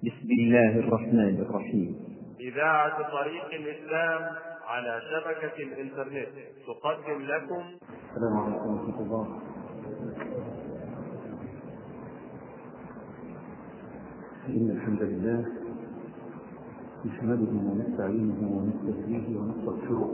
بسم الله الرحمن الرحيم إذاعة طريق الإسلام على شبكة الإنترنت تقدم لكم السلام عليكم ورحمة الله إن الحمد لله نحمده ونستعينه ونستهديه ونستغفره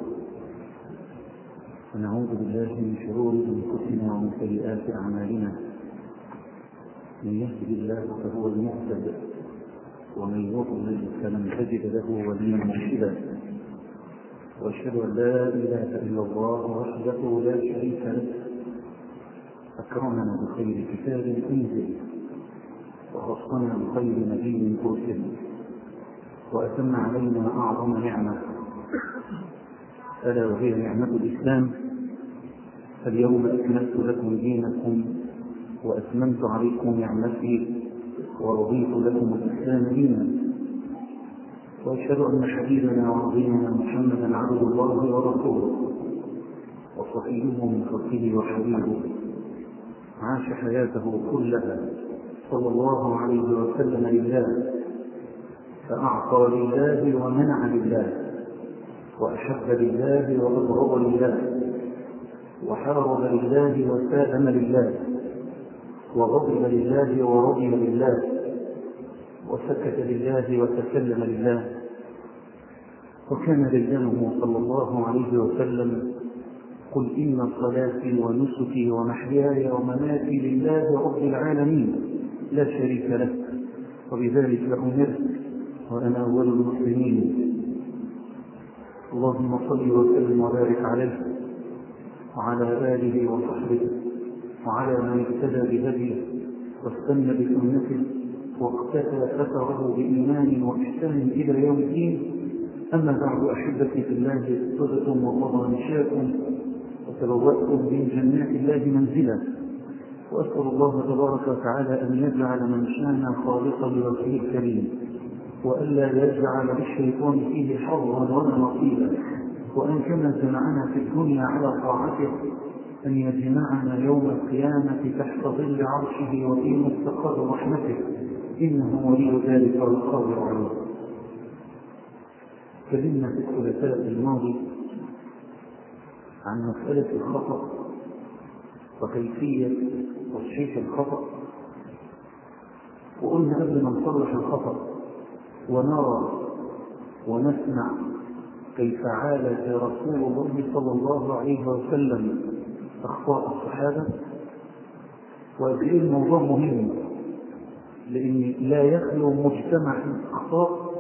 ونعوذ بالله من شرور أنفسنا ومن سيئات أعمالنا من يهده الله فهو المهتد ومن يضلل فلن تجد له وليا مرشدا واشهد ان لا اله الا الله وحده لا شريك له اكرمنا بخير كتاب انزل وخصنا بخير نبي ارسل واتم علينا اعظم نعمه الا وهي نعمه الاسلام اليوم اكملت لكم دينكم واتممت عليكم نعمتي ورضيت لكم الاسلام دينا واشهد ان حبيبنا وعظيمنا محمدا عبد الله ورسوله وصفيه من خلقه وحبيبه عاش حياته كلها صلى الله عليه وسلم لله فاعطى لله ومنع لله واحب لله وابغض لله وحارب لله وسالم لله وغضب لله ورضي لله وسكت لله وتكلم لله وكان دينه صلى الله عليه وسلم قل إن صلاتي ونسكي ومحياي ومماتي لله رب العالمين لا شريك له وبذلك أمرت وأنا أول المسلمين اللهم صل وسلم وبارك عليه وعلى آله وصحبه وعلى من اهتدى بهديه واستنى بسنته واقتفى اثره بايمان واحسان الى يوم الدين اما بعد احبتي في الله صدقتم ومضى مشاكم وتبواتم من جنات الله منزلا واسال الله تبارك وتعالى ان يجعل من شانا خالقا لوجهه الكريم والا يجعل للشيطان فيه حظا ولا نصيبا وان كما جمعنا في الدنيا على طاعته أن يجمعنا يوم القيامة تحت ظل عرشه وفي مستقر رحمته إنه ولي ذلك والقادر عليه تكلمنا في الثلاثاء الماضي عن مسألة الخطأ وكيفية تصحيح الخطأ وقلنا قبل ما نصلح الخطأ ونرى ونسمع كيف عالج رسول الله صلى الله عليه وسلم أخطاء الصحابة وقد إيه الموضوع مهم لأن لا يخلو مجتمع من أخطاء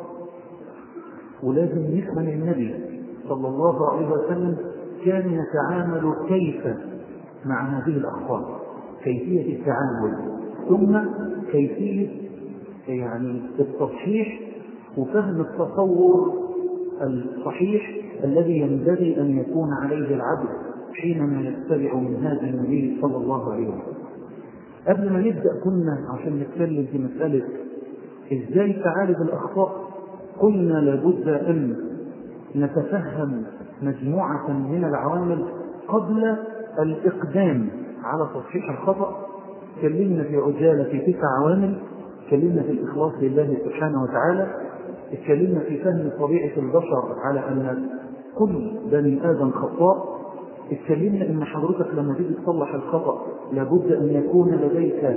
ولازم نسمع النبي صلى الله عليه وسلم كان يتعامل كيف مع هذه الأخطاء كيفية التعامل ثم كيفية يعني التصحيح وفهم التصور الصحيح الذي ينبغي أن يكون عليه العبد حينما يتبع من هذا النبي صلى الله عليه وسلم قبل ما نبدأ كنا عشان نتكلم في مسألة ازاي تعالج الأخطاء قلنا لابد أن نتفهم مجموعة من العوامل قبل الإقدام على تصحيح الخطأ تكلمنا في عجالة في تسع عوامل تكلمنا في الإخلاص لله سبحانه وتعالى اتكلمنا في فهم طبيعة البشر على أن كل بني آدم خطاء اتكلمنا ان حضرتك لما تيجي تصلح الخطا لابد ان يكون لديك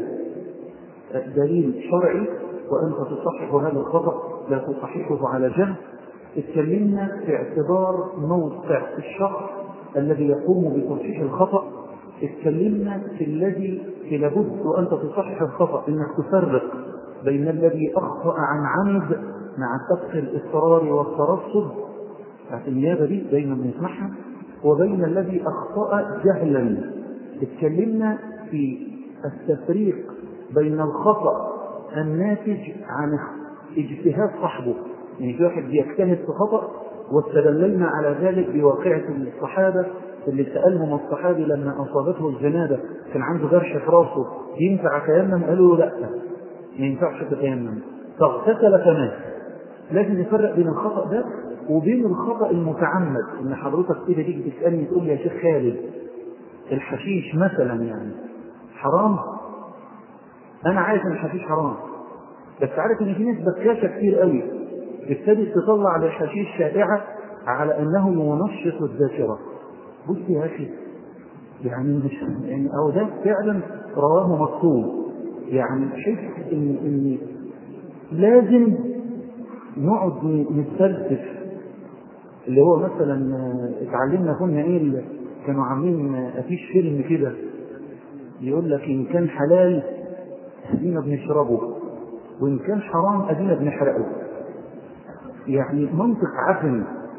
دليل شرعي وانت تصحح هذا الخطا لا تصححه على جهل اتكلمنا في اعتبار موقع الشخص الذي يقوم بتصحيح الخطا اتكلمنا في الذي في لابد وانت تصحح الخطا انك تفرق بين الذي اخطا عن عمد مع سبق الاصرار والترصد بتاعت النيابه دي دايما بنسمعها وبين الذي أخطأ جهلا اتكلمنا في التفريق بين الخطأ الناتج عن اجتهاد صاحبه يعني في واحد بيجتهد في خطأ واستدللنا على ذلك بواقعة الصحابة اللي سألهم الصحابي لما أصابته الجنابة كان عنده جرح في راسه ينفع تيمم قالوا له لا ما ينفعش تتيمم فاغتسل فمات لازم نفرق بين الخطأ ده وبين الخطأ المتعمد ان حضرتك كده تيجي تسألني تقول لي يا شيخ خالد الحشيش مثلا يعني حرام انا عارف ان الحشيش حرام بس عارف ان في ناس بكاشه كتير قوي ابتدت تطلع للحشيش شائعه على انه منشط الذاكره بص يا اخي يعني مش يعني او ده فعلا رواه مكتوب يعني حس ان ان لازم نقعد نتفلسف اللي هو مثلا اتعلمنا كنا ايه اللي كانوا عاملين افيش فيلم كده يقول لك ان كان حلال ادينا بنشربه وان كان حرام ادينا بنحرقه يعني منطق عفن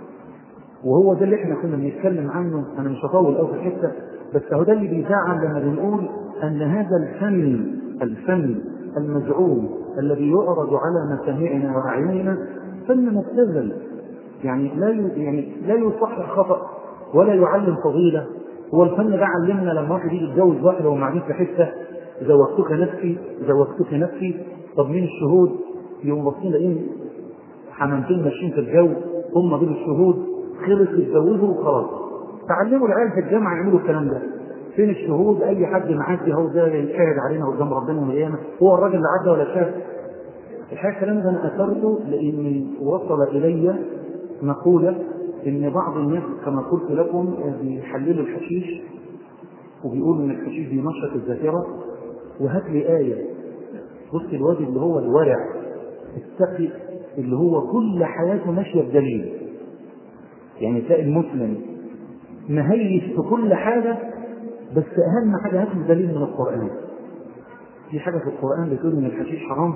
وهو ده اللي احنا كنا بنتكلم عنه انا مش هطول قوي في الحته بس هو ده اللي بيزعل لما بنقول ان هذا الفن الفن المزعوم الذي يعرض على مسامعنا واعيننا فن مبتذل يعني لا يعني لا يصحح خطا ولا يعلم فضيله هو الفن ده علمنا لما واحد يجي يتجوز واحده ومعدين في حته زوجتك نفسي زوجتك نفسي طب مين الشهود؟ يوم باصين لاقيين حمامتين ماشيين في الجو هم دول الشهود خلص يتجوزوا وخلاص تعلموا العيال في الجامعه يعملوا الكلام ده فين الشهود اي حد معدي اهو ده يشاهد علينا قدام ربنا يوم القيامه هو الراجل اللي عدى ولا شاف الحقيقه الكلام ده انا اثرته لان وصل الي مقوله ان بعض الناس كما قلت لكم بيحللوا الحشيش وبيقولوا ان الحشيش بينشط الذاكره وهات لي ايه بص الواد اللي هو الورع التقي اللي هو كل حياته ماشيه بدليل يعني تلاقي المسلم مهيش في كل حاجه بس اهم حاجه هات دليل من القران في حاجه في القران بتقول ان الحشيش حرام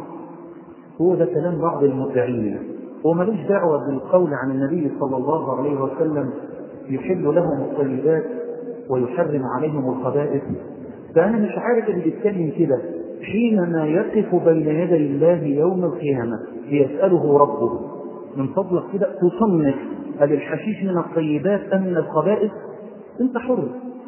هو ده كلام بعض المدعين هو ملوش دعوه بالقول عن النبي صلى الله عليه وسلم يحل لهم الطيبات ويحرم عليهم الخبائث فانا مش عارف اللي بيتكلم كده حينما يقف بين يدي الله يوم القيامه ليساله ربه من فضلك كده تصنف هل الحشيش من الطيبات ام من الخبائث انت حر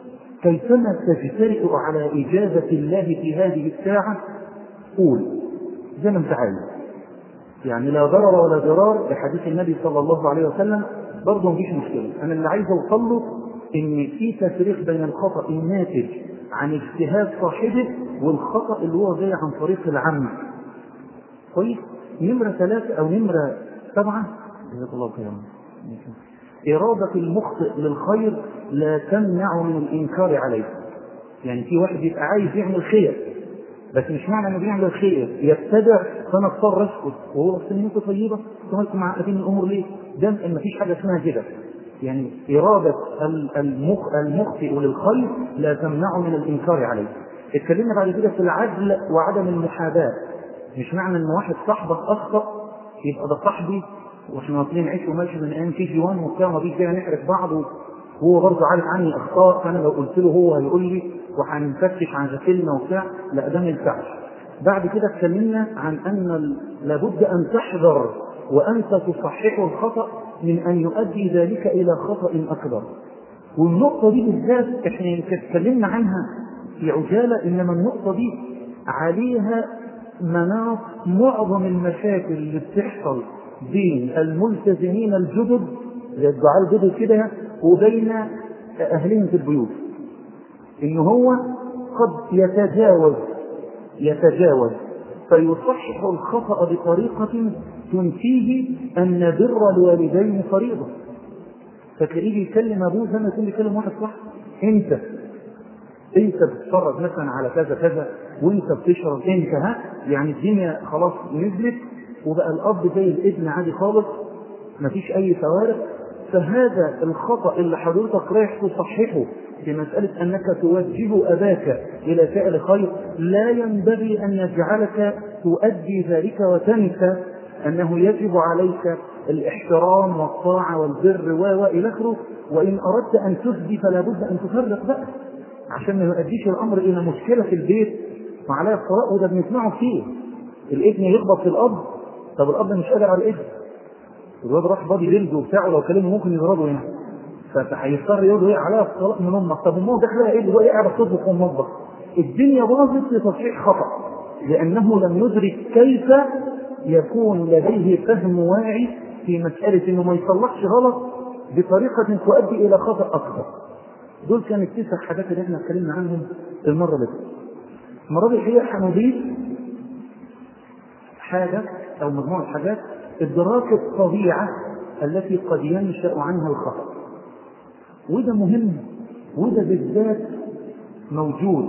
كيفما تجترئ على إجابة الله في هذه الساعة قول زي ما انت عايز يعني لا ضرر ولا ضرار لحديث النبي صلى الله عليه وسلم برضه مفيش مشكلة أنا اللي عايز أوصل له إن في تفريق بين الخطأ الناتج عن اجتهاد صاحبه والخطأ اللي هو جاي عن طريق العم كويس نمرة ثلاثة أو نمرة سبعة جزاك الله خيرا إرادة المخطئ للخير لا تمنع من الإنكار عليه. يعني في واحد يبقى عايز يعمل خير بس مش معنى انه بيعمل الخير يبتدع فانا اضطر اسكت وهو اصل نيته طيبه انتوا معقدين الامور ليه؟ ده ما فيش حاجه اسمها كده. يعني إرادة المخ المخطئ للخير لا تمنع من الإنكار عليه. اتكلمنا بعد كده في العدل وعدم المحاباة. مش معنى ان واحد صاحبك اخطأ يبقى ده صاحبي واحنا واكلين عيش وماشي من ايام كي جي 1 وبتاع ما فيش كده نحرق بعض وهو برضه عارف عني اخطاء فانا لو قلت له هو هيقول لي وهنفتش عن غسلنا وبتاع لا ده ما ينفعش. بعد كده اتكلمنا عن ان لابد ان تحذر وانت تصحح الخطا من ان يؤدي ذلك الى خطا اكبر. والنقطه دي بالذات احنا اتكلمنا عنها في عجاله انما النقطه دي عليها مناط معظم المشاكل اللي بتحصل بين الملتزمين الجدد زي الدعاء الجدد كده وبين اهلهم في البيوت ان هو قد يتجاوز يتجاوز فيصحح الخطا بطريقه تنفيه ان بر الوالدين فريضه فتلاقيه بيكلم ابوه زي ما يكون بيكلم واحد صح انت انت بتتفرج مثلا على كذا كذا وانت بتشرب انت ها يعني الدنيا خلاص نزلت وبقى الاب زي الابن عادي خالص مفيش اي فوارق فهذا الخطا اللي حضرتك رايح تصححه في مساله انك توجه اباك الى فعل خير لا ينبغي ان يجعلك تؤدي ذلك وتنسى انه يجب عليك الاحترام والطاعه والبر و الى اخره وان اردت ان تفدي فلا بد ان تفرق بقى عشان ما يؤديش الامر الى مشكله في البيت وعليها الطلاق وده بنسمعه كتير الابن يخبط في الاب طب الاب مش قادر على الابن الواد راح بادي بيلد وبتاع ولو كلمه ممكن يضربه يعني فهيضطر يقول له ايه عليها الطلاق من امك طب امه داخلها ايه اللي هو قاعد تطبخ في المطبخ الدنيا باظت لتصحيح خطا لانه لم يدرك كيف يكون لديه فهم واعي في مساله انه ما يصلحش غلط بطريقه تؤدي الى خطا اكبر دول كانت التسع حاجات اللي احنا اتكلمنا عنهم المره اللي فاتت المره دي الحقيقه هنضيف حاجة أو مجموعة حاجات إدراك الطبيعة التي قد ينشأ عنها الخطأ وده مهم وده بالذات موجود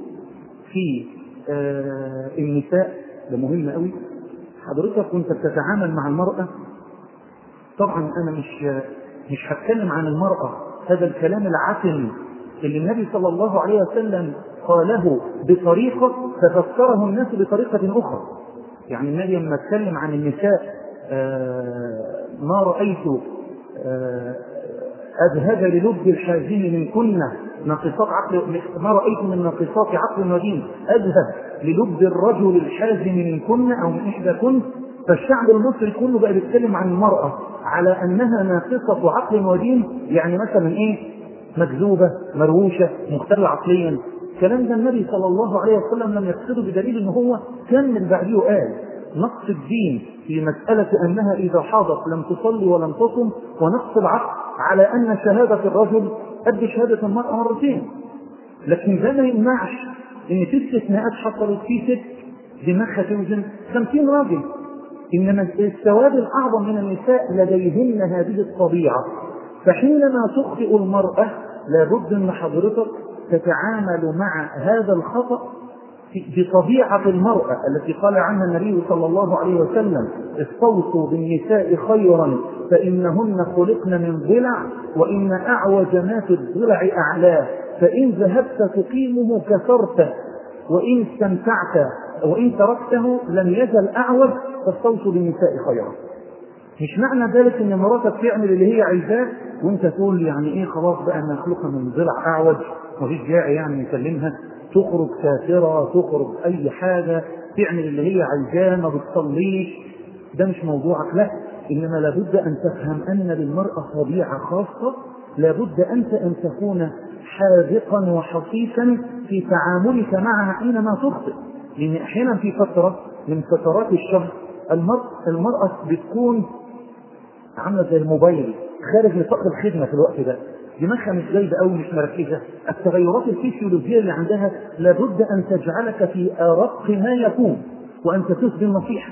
في آه النساء ده مهم قوي حضرتك وانت بتتعامل مع المرأة طبعا انا مش مش هتكلم عن المرأة هذا الكلام العتم اللي النبي صلى الله عليه وسلم قاله بطريقة تفسره الناس بطريقة أخرى يعني النبي لما اتكلم عن النساء آه ما رأيت آه أذهب للب الحازم من كن ناقصات عقل ما رأيت من ناقصات عقل ودين أذهب للب الرجل الحازم من كن أو من إحدى كن فالشعب المصري كله بقى بيتكلم عن المرأة على أنها ناقصة عقل ودين يعني مثلا إيه مكذوبة مروشة مختلة عقليا الكلام ده النبي صلى الله عليه وسلم لم يقصده بدليل ان هو كمل بعديه قال نقص الدين في مسألة أنها إذا حاضت لم تصلي ولم تصم ونقص العقل على أن شهادة الرجل قد شهادة المرأة مرتين لكن ده ما يمنعش إن في استثناءات حصلت في ست دماغها توزن 50 راجل إنما السواد الأعظم من النساء لديهن هذه الطبيعة فحينما تخطئ المرأة لابد أن حضرتك تتعامل مع هذا الخطأ بطبيعة المرأة التي قال عنها النبي صلى الله عليه وسلم استوصوا بالنساء خيرا فإنهن خلقن من ضلع وإن أعوج ما في الضلع أعلاه فإن ذهبت تقيمه كسرته وإن استمتعت وإن تركته لم يزل أعوج فاستوصوا بالنساء خيرا مش معنى ذلك ان مراتك تعمل اللي هي عايزاه وانت تقول يعني ايه خلاص بقى انا اخلقها من ضلع اعوج مفيش داعي يعني يكلمها تخرج سافرة تخرج أي حاجة تعمل اللي هي عايزاه ما بتصليش ده مش موضوعك لا إنما لابد أن تفهم أن للمرأة طبيعة خاصة لابد أنت أن تكون حاذقا وحصيفا في تعاملك معها حينما تخطئ لأن أحيانا في فترة من فترات الشهر المرأة, المرأة بتكون عاملة زي الموبايل خارج نطاق الخدمة في الوقت ده دماغها مش جايبه قوي مش مركزه التغيرات الفسيولوجيه اللي عندها لابد ان تجعلك في ارق ما يكون وانت تسدي النصيحه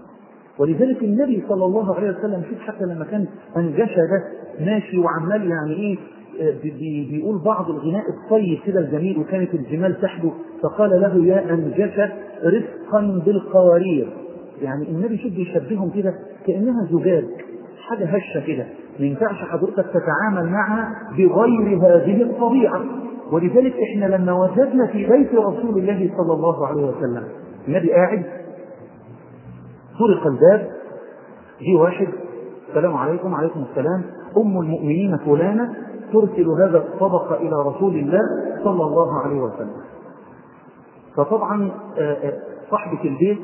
ولذلك النبي صلى الله عليه وسلم شوف حتى لما كان انجشى ده ماشي وعمال يعني ايه بي بيقول بعض الغناء الطيب كده الجميل وكانت الجمال تحده فقال له يا انجشة رفقا بالقوارير يعني النبي شوف بيشبههم كده كانها زجاج حاجه هشه كده ما ينفعش حضرتك تتعامل معها بغير هذه الطبيعة ولذلك احنا لما وجدنا في بيت رسول الله صلى الله عليه وسلم النبي قاعد طرق الباب جه واحد السلام عليكم وعليكم السلام ام المؤمنين فلانه ترسل هذا الطبق الى رسول الله صلى الله عليه وسلم فطبعا صاحبة البيت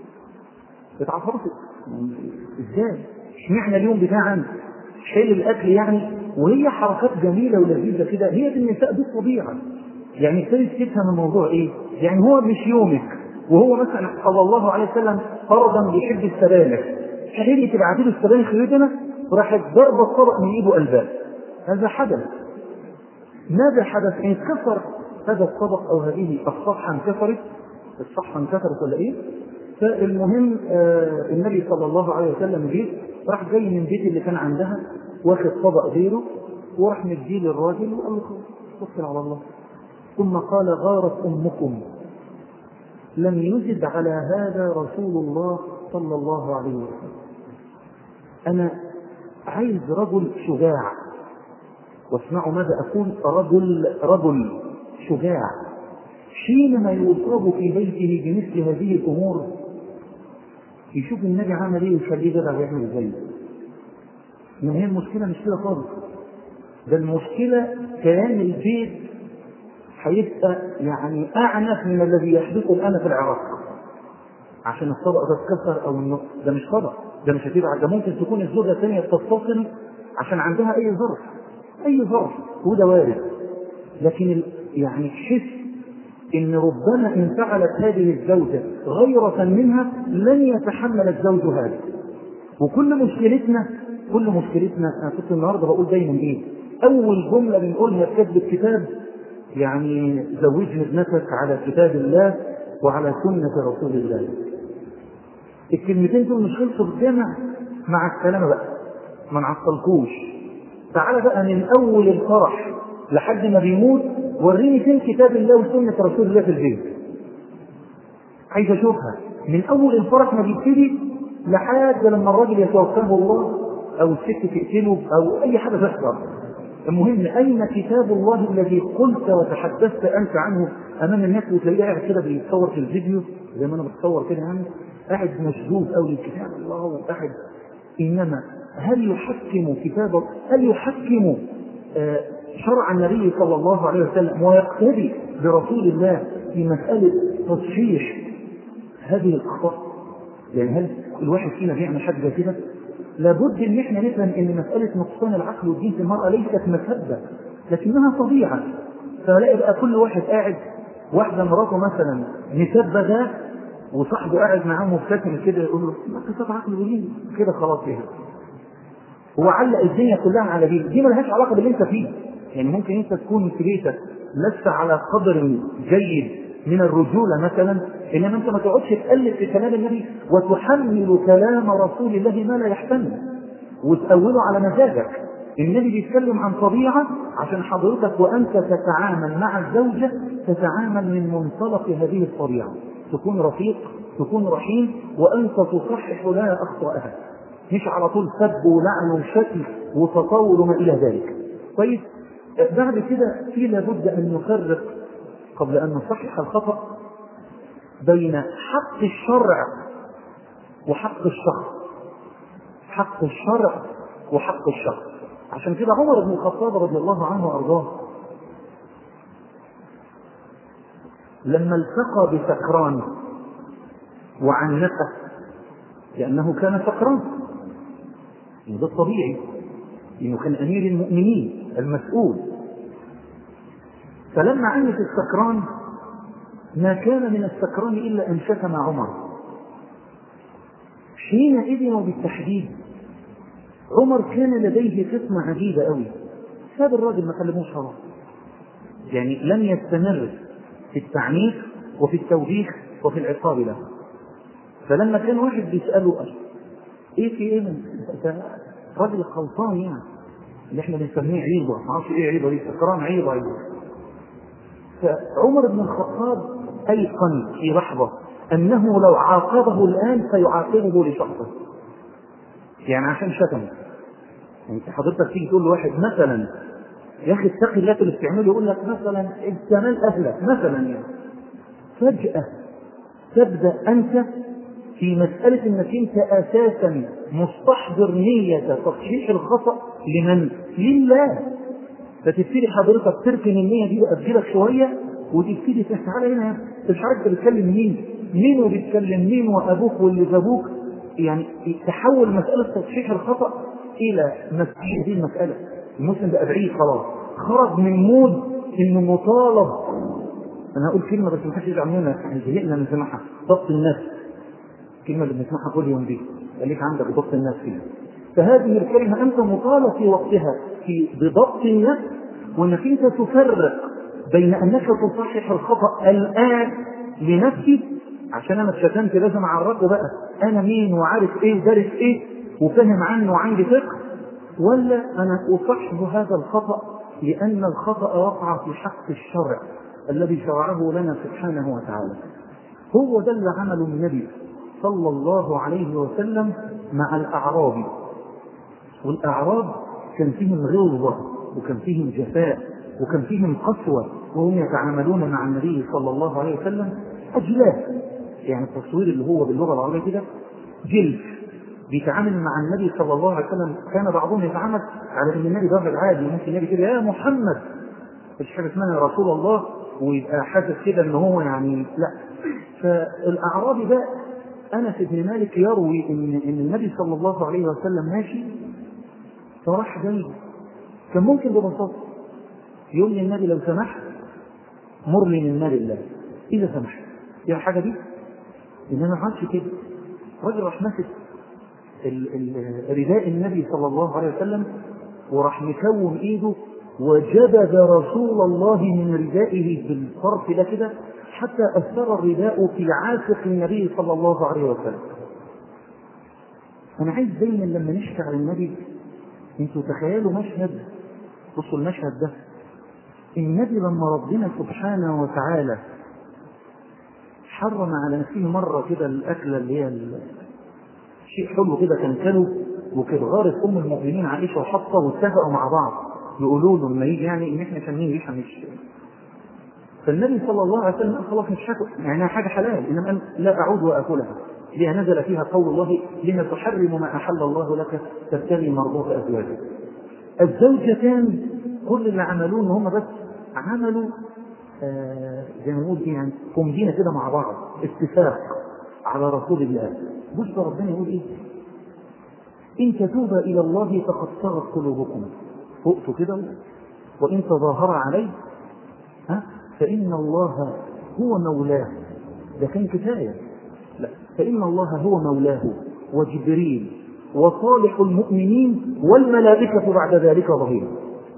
اتعصبت ازاي اشمعنى اليوم بتاعنا حل الاكل يعني وهي حركات جميله ولذيذه كده هي في النساء دي الطبيعه يعني ابتدت تفهم الموضوع ايه؟ يعني هو مش يومك وهو مثلا صلى الله عليه وسلم فرضا بيحب السبانخ تخيلي تبعتي له السبانخ يدنا راحت ضربه الطبق من ايده قلبها هذا حدث ماذا حدث؟ انكسر هذا الطبق او هذه الصفحه انكسرت الصفحه انكسرت ولا ايه؟ فالمهم آه النبي صلى الله عليه وسلم جه راح جاي من بيت اللي كان عندها واخد طبق غيره وراح مديه للراجل وقال له توكل على الله ثم قال غارت امكم لم يزد على هذا رسول الله صلى الله عليه وسلم انا عايز رجل شجاع واسمعوا ماذا اقول رجل رجل شجاع حينما يصاب في بيته بمثل هذه الامور يشوف النبي عمل ايه ويخليه جدع ويعمل ازاي ما هي المشكله مش كده خالص ده المشكله كيان البيت هيبقى يعني اعنف من الذي يحدث الان في العراق عشان الطبق ده اتكسر او النص ده مش طبق ده مش هتبقى ده ممكن تكون الزوجه الثانيه بتتصل عشان عندها اي ظرف اي ظرف وده وارد لكن ال... يعني تحس ان ربما ان فعلت هذه الزوجه غيرة منها لن يتحمل الزوج هذا وكل مشكلتنا كل مشكلتنا انا كنت النهارده بقول دايما ايه اول جمله بنقولها في كتب الكتاب يعني زوجني ابنتك على كتاب الله وعلى سنه رسول الله الكلمتين دول مش خلصوا بالجامع مع السلامه بقى ما نعطلكوش تعالى بقى من اول الفرح لحد ما بيموت وريني فين كتاب الله وسنه رسول الله في البيت عايز اشوفها من اول الفرح ما بيبتدي لحد لما الراجل يتوفاه الله او الست تقتله او اي حاجه تحصل المهم اين كتاب الله الذي قلت وتحدثت انت عنه امام الناس وتلاقيه قاعد كده بيتصور في الفيديو زي ما انا بتصور كده يعني قاعد مشدود قوي لكتاب الله وقاعد انما هل يحكم كتاب هل يحكم آه شرع النبي صلى الله عليه وسلم ويقتدي برسول الله في مساله تصحيح هذه الاخطاء يعني هل الواحد فينا بيعمل حاجه زي كده؟ لابد ان احنا نفهم ان مساله نقصان العقل والدين في المراه ليست مسبه لكنها طبيعه فلاقي بقى كل واحد قاعد واحده مراته مثلا مسبه ده وصاحبه قاعد معاه مبتسم كده يقول له ما كتاب عقل ودين كده خلاص كده هو علق الدنيا كلها على دي دي ملهاش علاقه باللي انت فيه يعني ممكن انت تكون في بيتك لست على قدر جيد من الرجولة مثلا إنما أنت ما تقعدش تقلب في كلام النبي وتحمل كلام رسول الله ما لا يحتمل وتأوله على مزاجك النبي بيتكلم عن طبيعة عشان حضرتك وأنت تتعامل مع الزوجة تتعامل من منطلق هذه الطبيعة تكون رفيق تكون رحيم وأنت تصحح لها أخطائها مش على طول سب ولعن وشتم وتطاول وما إلى ذلك طيب بعد كده في لابد أن نفرق قبل أن نصحح الخطأ بين حق الشرع وحق الشخص حق الشرع وحق الشخص عشان كده عمر بن الخطاب رضي الله عنه وأرضاه لما التقى بسكران وعنفه لأنه كان سكران ده الطبيعي إنه كان أمير المؤمنين المسؤول فلما عنف السكران ما كان من السكران إلا أن شتم عمر حينئذ وبالتحديد عمر كان لديه قسمة عجيبة قوي ساب الراجل ما كلموش خلاص يعني لم يستمر في التعنيف وفي التوبيخ وفي العقاب له فلما كان واحد بيسأله ايه في ايه من راجل غلطان يعني اللي احنا بنسميه عيبه ما اعرفش ايه عيبه دي سكران عيبه عيبه فعمر بن الخطاب ايقن في لحظه انه لو عاقبه الان سيعاقبه لشخصه يعني عشان شتمه انت حضرتك تيجي تقول لواحد مثلا يا اخي اتق الله في الاستعمال يقول لك مثلا الجمال اهلك مثلا يعني فجاه تبدا انت في مسألة انك انت اساسا مستحضر نية تصحيح الخطأ لمن؟ لله فتبتدي حضرتك تركن النية دي بقى تجيلك شوية وتبتدي تعالى هنا انت مش عارف بتتكلم مين؟ مين وبيتكلم مين وابوك واللي جابوك يعني تحول مسألة تصحيح الخطأ إلى مسألة هذه المسألة المسلم بقى بعيد خلاص خرج من مود إنه مطالب أنا هقول كلمة بس ما حدش يزعل منها احنا زهقنا من سماعها ضبط النفس الكلمة اللي بنسمعها كل يوم دي خليك عندك ضبط النفس فيها فهذه الكلمة أنت مطالب في وقتها في بضبط النفس وأنك أنت تفرق بين أنك تصحح الخطأ الآن لنفسي عشان أنا اتشتمت لازم أعرفه بقى أنا مين وعارف إيه ودارس إيه وفاهم عنه وعندي فقه ولا أنا أصحح هذا الخطأ لأن الخطأ وقع في حق الشرع الذي شرعه لنا سبحانه وتعالى هو ده اللي عمله النبي صلى الله عليه وسلم مع الأعراب والأعراب كان فيهم غلظة وكان فيهم جفاء وكان فيهم قسوة وهم يتعاملون مع النبي صلى الله عليه وسلم أجلاف يعني التصوير اللي هو باللغة العربية كده جلف بيتعامل مع النبي صلى الله عليه وسلم كان بعضهم يتعامل على ان النبي راجل عادي ممكن النبي كده يا محمد مش حاجه اسمها يا رسول الله ويبقى حاسس كده ان هو يعني لا فالاعرابي ده انس بن مالك يروي ان ان النبي صلى الله عليه وسلم ماشي فراح جاي كان ممكن ببساطه يقول لي النبي لو سمحت مر لي من مال الله اذا سمحت يا الحاجه دي انما ما عادش كده راجل راح ماسك رداء النبي صلى الله عليه وسلم وراح مكون ايده وجبذ رسول الله من ردائه بالطرف ده كده حتى اثر الرداء في عاتق النبي صلى الله عليه وسلم انا عايز دايما لما نحكي على النبي انتوا تخيلوا مشهد بصوا المشهد ده النبي لما ربنا سبحانه وتعالى حرم على نفسه مرة كده الأكلة اللي هي ال- شيء حلو كده كان كانوا وكانت غارت أم المؤمنين عائشة وحفصة واتفقوا مع بعض يقولوا له لما يجي يعني إن إحنا شامين ريحة مش فالنبي صلى الله عليه وسلم قال خلاص مش هاكل يعني حاجة حلال إنما قال لا أعود وآكلها لها نزل فيها قول الله لما تحرم ما أحل الله لك تبتغي مرضات أزواجك الزوجتان كل اللي عملوه ان هم بس عملوا آه زي ما نقول ايه يعني كومبينه كده مع بعض اتفاق على رسول الله بص ربنا يقول ايه ان تتوبا الى الله فقد صغت قلوبكم فوقتوا كده وان تظاهر عليه ها فان الله هو مولاه ده كان كفايه لا فان الله هو مولاه وجبريل وصالح المؤمنين والملائكة بعد ذلك ظهير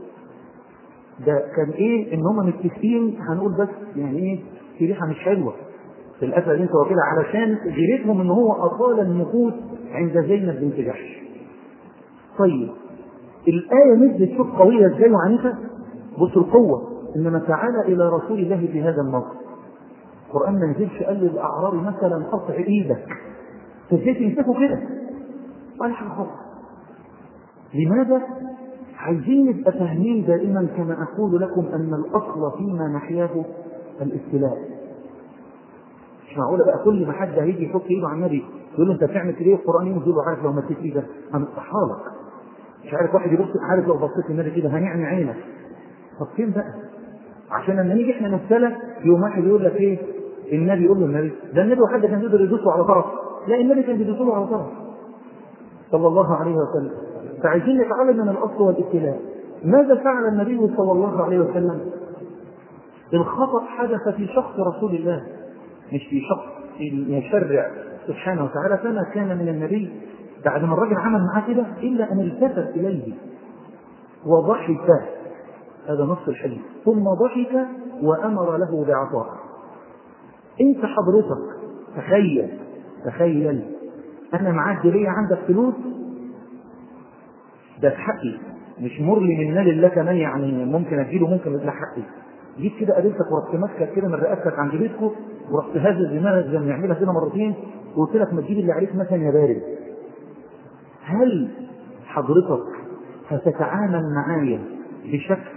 ده كان ايه ان هم متفقين هنقول بس يعني ايه في ريحه مش حلوه في الاكله اللي انت واكلها علشان جريتهم ان هو اطال النفوس عند زينب بنت جحش. طيب الايه نزلت شوف قويه ازاي وعنيفه بص القوه انما تعالى الى رسول الله في هذا الموقف. القران ما نزلش قال للاعرابي مثلا قطع ايدك فازاي تمسكه كده؟ ولا حاجه خالص. لماذا؟ عايزين نبقى فاهمين دائما كما اقول لكم ان الاصل فيما نحياه الابتلاء. مش معقوله بقى كل ما حد هيجي يحط ايده على النبي يقول له انت بتعمل كده ايه القران ينزل له عارف لو مديت ايدك هنقطعها لك. مش عارف واحد يبص عارف لو بصيت النبي كده هنعمي عينك. طب فين بقى؟ عشان لما نيجي احنا نبتلى يوم واحد يقول لك ايه؟ النبي يقول له النبي ده النبي وحد كان يقدر يدوسه على طرف لا النبي كان بيدوسه له على طرف صلى الله عليه وسلم فعايزين نتعلم من الاصل والابتلاء ماذا فعل النبي صلى الله عليه وسلم الخطا حدث في شخص رسول الله مش في شخص المشرع سبحانه وتعالى فما كان من النبي بعد ما الرجل عمل معاه كده الا ان التفت اليه وضحك هذا نص الحديث ثم ضحك وامر له بعطاء انت حضرتك تخيل تخيل انا معاك جريه عندك فلوس ده في حقي مش مر لي من مال لك من يعني ممكن اديله ممكن ده حقي جيت كده قابلتك ورحت ماسكك كده من رقبتك عند بيتكم ورحت هازز دماغك زي ما بنعملها كده مرتين وقلت لك ما تجيب اللي عليك مثلا يا بارد هل حضرتك هتتعامل معايا بشكل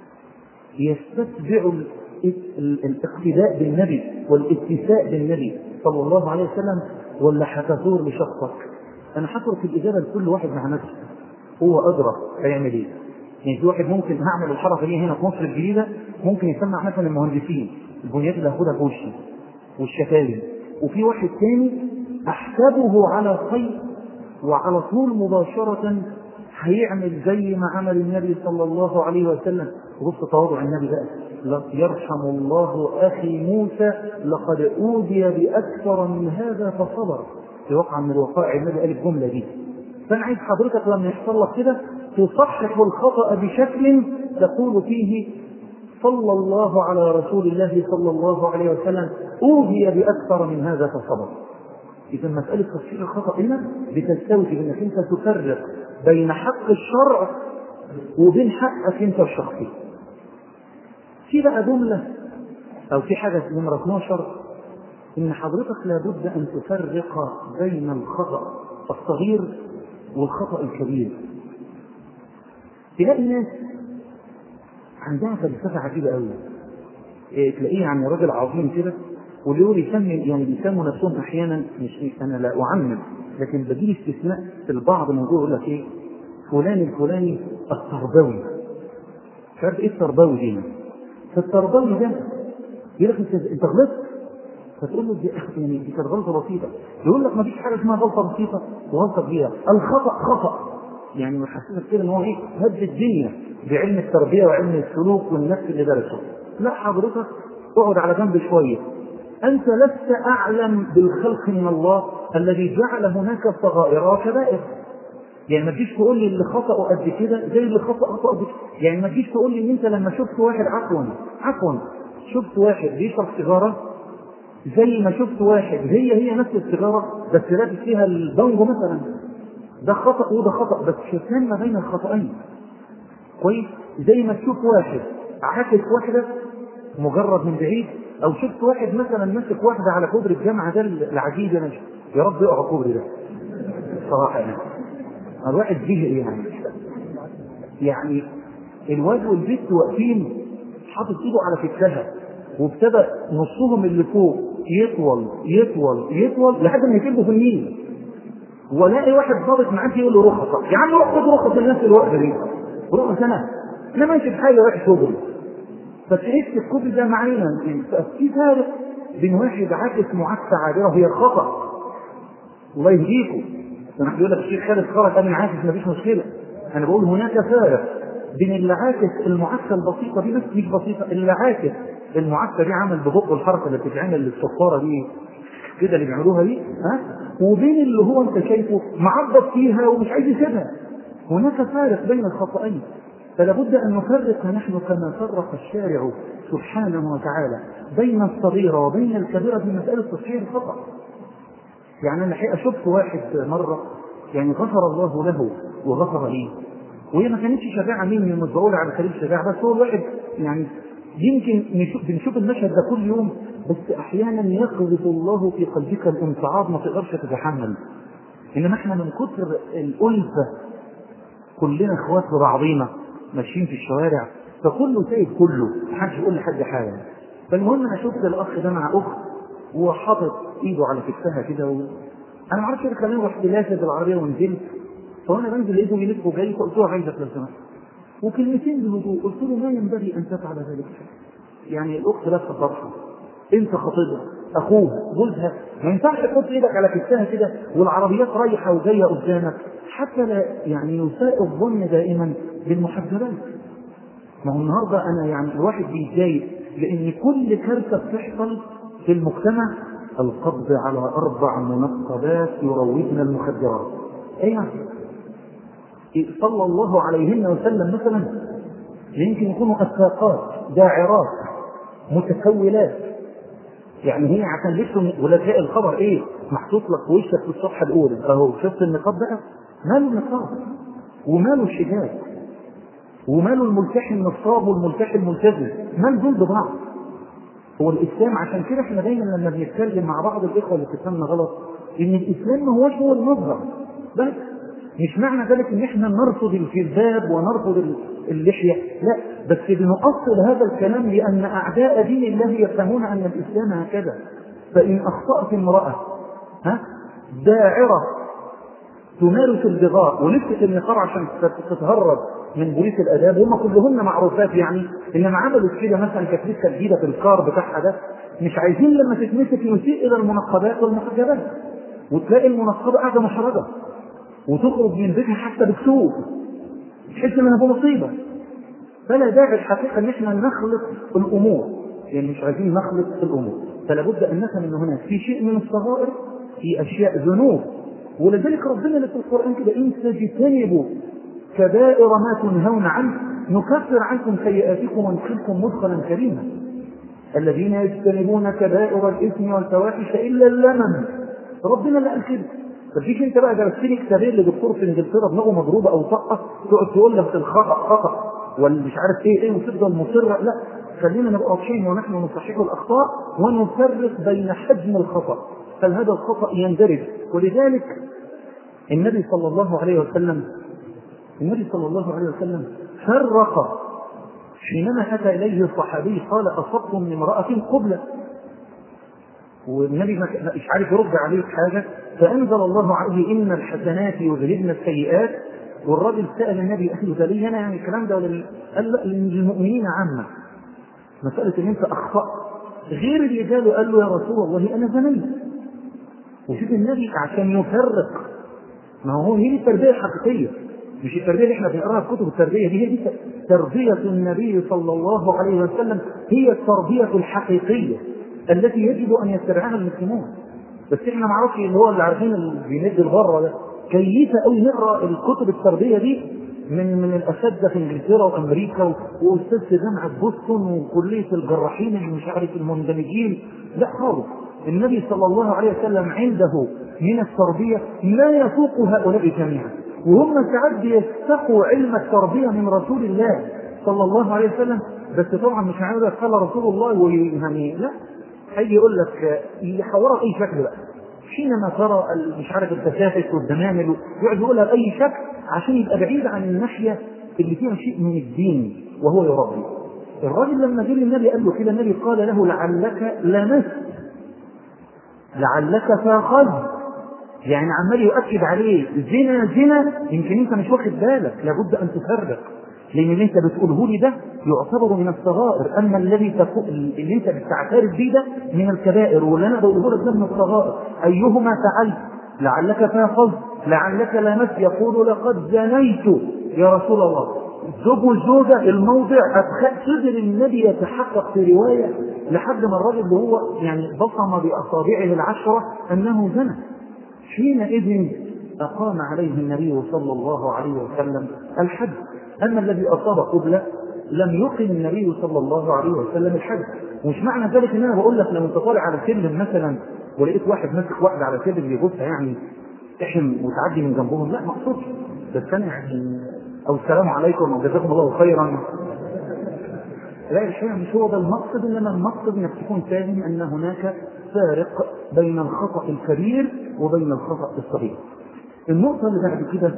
يستتبع الاقتداء بالنبي والاتساء بالنبي صلى الله عليه وسلم ولا هتثور لشخصك؟ انا هترك الاجابه لكل واحد مع نفسه هو ادرى هيعمل ايه؟ يعني في واحد ممكن هعمل الحركه دي هنا في مصر الجديده ممكن يسمع مثلا المهندسين البنيات اللي هاخدها في وشي والشكاوي وفي واحد تاني احسبه على خير وعلى طول مباشره هيعمل زي ما عمل النبي صلى الله عليه وسلم وبص تواضع النبي بقى يرحم الله اخي موسى لقد اوذي باكثر من هذا فصبر في وقع من الوقائع النبي قال الجمله دي فانا عايز حضرتك لما يحصل لك كده تصحح الخطا بشكل تقول فيه صلى الله على رسول الله صلى الله عليه وسلم اوذي باكثر من هذا فصبر اذا مساله تصحيح الخطا هنا بتستوجب انك انت تفرق بين حق الشرع وبين حقك انت الشخصي في بقى جمله او في حاجه نمره 12 ان حضرتك لابد ان تفرق بين الخطا الصغير والخطا الكبير تلاقي ناس عندها فلسفه عجيبه قوي إيه تلاقيه يعني راجل عظيم كده واللي يقول يسمي يعني بيسموا نفسهم احيانا مش انا لا اعمم لكن بجيب استثناء في البعض من دول يقول لك ايه فلان الفلاني التربوي مش عارف ايه التربوي دي فالتربوي ده يقول لك انت انت غلطت فتقول له دي يعني دي كانت غلطه بسيطه يقول لك ما فيش حاجه اسمها غلطه بسيطه وغلطه كبيره الخطا خطا يعني محسسك كده ان هو ايه هد الدنيا بعلم التربيه وعلم السلوك والنفس اللي درسه لا حضرتك اقعد على جنب شويه انت لست اعلم بالخلق من الله الذي جعل هناك صغائر وكبائر يعني ما تجيش تقول لي اللي خطأه قد كده زي اللي خطأ خطأ قد كده يعني ما تجيش تقول لي ان انت لما شفت واحد عفوا عفوا شفت واحد بيشرب سيجاره زي ما شفت واحد هي هي نفس السيجاره بس لابس فيها البانجو مثلا ده خطأ وده خطأ بس شتان ما بين الخطأين كويس زي ما تشوف واحد عاكس واحدة مجرد من بعيد او شفت واحد مثلا ماسك واحدة على كوبري الجامعة ده العجيب انا يا رب يقع الكوبري ده صراحة يعني الواحد زهق يعني يعني الواد والبنت واقفين حاطط ايده على كتفها وابتدى نصهم اللي فوق يطول يطول يطول لحد ما يكبوا في النيل والاقي واحد ضابط معاك يقول له رخصه يا عم روح خد رخص الناس اللي واقفه دي رخص انا انا ماشي بحاجه رايح شغلي فتحس الكوبري ده معانا في فارق بين واحد عاكس معاكسه عابره هي خطا الله يهديكم انا بيقول لك الشيخ خالد خرج قال عاكس مفيش مشكله انا بقول هناك فارق بين اللي عاكس المعاكسه البسيطه دي بس مش بسيطه اللي عاكس المعاكسه دي عمل ببق الحركه اللي بتتعمل للصفاره دي كده اللي بيعملوها دي ها وبين اللي هو انت شايفه معبط فيها ومش عايز يسيبها هناك فارق بين الخطأين فلا بد ان نفرق نحن كما فرق الشارع سبحانه وتعالى بين الصغيره وبين الكبيره في مساله تصحيح الخطأ يعني انا الحقيقه شفت واحد مره يعني غفر الله له وغفر لي وهي ما كانتش شجاعه مني مش بقول على سبيل الشجاعه بس هو الواحد يعني يمكن نشوف بنشوف المشهد ده كل يوم بس احيانا يقذف الله في قلبك الانصعاب ما تقدرش تتحمل انما احنا من كثر الالفه كلنا اخوات لبعضينا ماشيين في الشوارع فكله سايب كله محدش يقول لحد حاجه فالمهم انا شفت الاخ ده مع اخت وحاطط ايده على كتفها كده و... انا ما اعرفش ايه خلاني رحت لافت بالعربيه ونزلت فانا بنزل لقيته بيلف وجاي فقلت له عايزك لو سمحت وكلمتين بهدوء قلت له ما ينبغي ان تفعل ذلك يعني الاخت لابسه طرحه انت خطيبها اخوها جوزها ما ينفعش تحط ايدك على كتفها كده والعربيات رايحه وجايه قدامك حتى لا يعني يساء الظن دائما بالمحجبات ما هو النهارده انا يعني الواحد بيتضايق لان كل كارثه بتحصل في المجتمع القبض على اربع منقبات يروجن المخدرات اي نعم صلى الله عليهن وسلم مثلا يمكن يكونوا أساقات داعرات متسولات يعني هي عشان لسه ولا تلاقي الخبر ايه محطوط لك في وشك في الصفحه الاولى اهو شفت النقاب بقى ماله النقاب وماله الشجاع وماله الملتحي النصاب والملتحي الملتزم مال دول ببعض هو الاسلام عشان كده احنا دايما لما بنتكلم مع بعض الاخوه اللي بتفهمنا غلط ان الاسلام ما هوش هو المظهر بس مش معنى ذلك ان احنا نرفض الكذاب ونرفض اللحية لا بس بنؤصل هذا الكلام لان اعداء دين الله يفهمون ان الاسلام هكذا فان اخطأت امرأة ها داعرة تمارس البغاء ولبست النقاب عشان تتهرب من بوليس الاداب هم كلهن معروفات يعني انما عملت كده مثلا كانت لسه جديده في الكار بتاعها ده مش عايزين لما تتمسك يسيء الى المنقبات والمحجبات وتلاقي المنقبه قاعده محرجه وتخرج من بيتها حتى بكسوف تحس انها في مصيبه فلا داعي الحقيقه ان احنا نخلط الامور يعني مش عايزين نخلط الامور فلا بد ان نفهم ان هناك في شيء من الصغائر في اشياء ذنوب ولذلك ربنا اللي في القران كده ان تجتنبوا كبائر ما تنهون عنه نكفر عنكم سيئاتكم وندخلكم مدخلا كريما الذين يجتنبون كبائر الاثم والفواحش الا اللمم ربنا اللي قال كده فتجيش انت بقى درست لي كتابين لدكتور في انجلترا دماغه مضروبه او طاقه تقعد تقول لك الخطا خطا ولا مش عارف ايه ايه وتفضل مصر لا خلينا نبقى واضحين ونحن نصحح الاخطاء ونفرق بين حجم الخطا هل هذا الخطا يندرج ولذلك النبي صلى الله عليه وسلم النبي صلى الله عليه وسلم فرق حينما اتى اليه الصحابي قال اصبت من امراه قبله والنبي مش عارف يرد عليه حاجه فانزل الله عليه ان الحسنات يذهبن السيئات والراجل سال النبي قال له ده ليه انا يعني الكلام ده ولا قال لا للمؤمنين عامه مساله ان انت اخطات غير اللي جاله قال له يا رسول الله انا زنيت وشوف النبي عشان يفرق ما هو هي دي التربيه الحقيقيه مش التربيه اللي احنا بنقراها في كتب التربيه دي هي دي تربيه النبي صلى الله عليه وسلم هي التربيه الحقيقيه التي يجب ان يتبعها المسلمون بس احنا ما اعرفش اللي هو اللي عارفين اللي بيمد البره ده كيفه قوي نقرا الكتب التربيه دي من من الاساتذه في انجلترا وامريكا واستاذ في جامعه بوسطن وكليه الجراحين اللي مش عارف المندمجين لا خالص النبي صلى الله عليه وسلم عنده من التربية ما يفوق هؤلاء جميعا وهم ساعات بيستقوا علم التربية من رسول الله صلى الله عليه وسلم بس طبعا مش هيقول لك قال رسول الله ويعني لا هيجي يقول لك يحورها بأي شكل بقى حينما ترى مش عارف التسافت والدمامل ويقعد يقولها بأي شكل عشان يبقى بعيد عن الناحية اللي فيها شيء من الدين وهو يربي الراجل لما جه النبي قال له كده النبي قال له لعلك لمست لعلك فاخذت يعني عمال يؤكد عليه زنا زنا يمكن انت مش واخد بالك لابد ان تفرق لان اللي انت بتقوله لي ده يعتبر من الصغائر اما الذي تقول اللي انت بتعترف بيه ده من الكبائر واللي انا بقوله لك ده من الصغائر ايهما فعلت لعلك فاخذت لعلك لمست يقول لقد زنيت يا رسول الله الزوج والزوجة الموضع قدر النبي يتحقق في رواية لحد ما الراجل اللي هو يعني بصم بأصابعه العشرة أنه زنى حينئذ أقام عليه النبي صلى الله عليه وسلم الحد أما الذي أصاب قبله لم يقم النبي صلى الله عليه وسلم الحد ومش معنى ذلك ان انا بقول لك لو انت طالع على سلم مثلا ولقيت واحد ماسك واحده على سلم بيبصها يعني تحم وتعدي من جنبهم لا ما اقصدش بس انا يعني او السلام عليكم او جزاكم الله خيرا لا الحقيقه مش هو ده المقصد انما المقصد انك تكون فاهم ان هناك فارق بين الخطا الكبير وبين الخطا الصغير. النقطه اللي بعد كده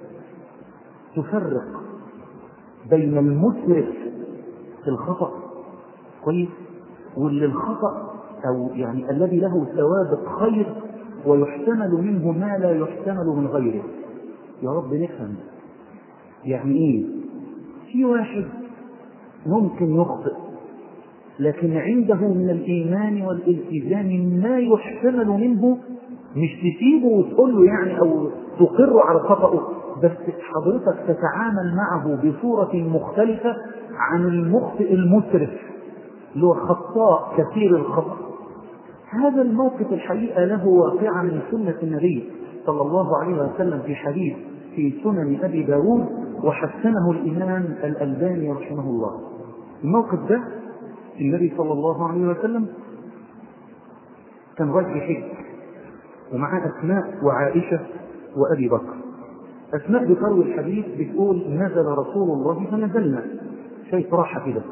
تفرق بين المسرف في الخطا كويس واللي الخطا او يعني الذي له سوابق خير ويحتمل منه ما لا يحتمل من غيره. يا رب نفهم يعني ايه في واحد ممكن يخطئ لكن عنده من الايمان والالتزام ما يحتمل منه مش تسيبه وتقول له يعني او تقر على خطأه بس حضرتك تتعامل معه بصورة مختلفة عن المخطئ المسرف اللي هو خطاء كثير الخطأ هذا الموقف الحقيقة له واقعة من سنة النبي صلى الله عليه وسلم في حديث في سنن أبي داود وحسنه الإمام الألباني رحمه الله الموقف ده النبي صلى الله عليه وسلم كان راجل حج ومعاه أسماء وعائشة وأبي بكر أسماء بتروي الحديث بتقول نزل رسول الله فنزلنا شيء راحة كده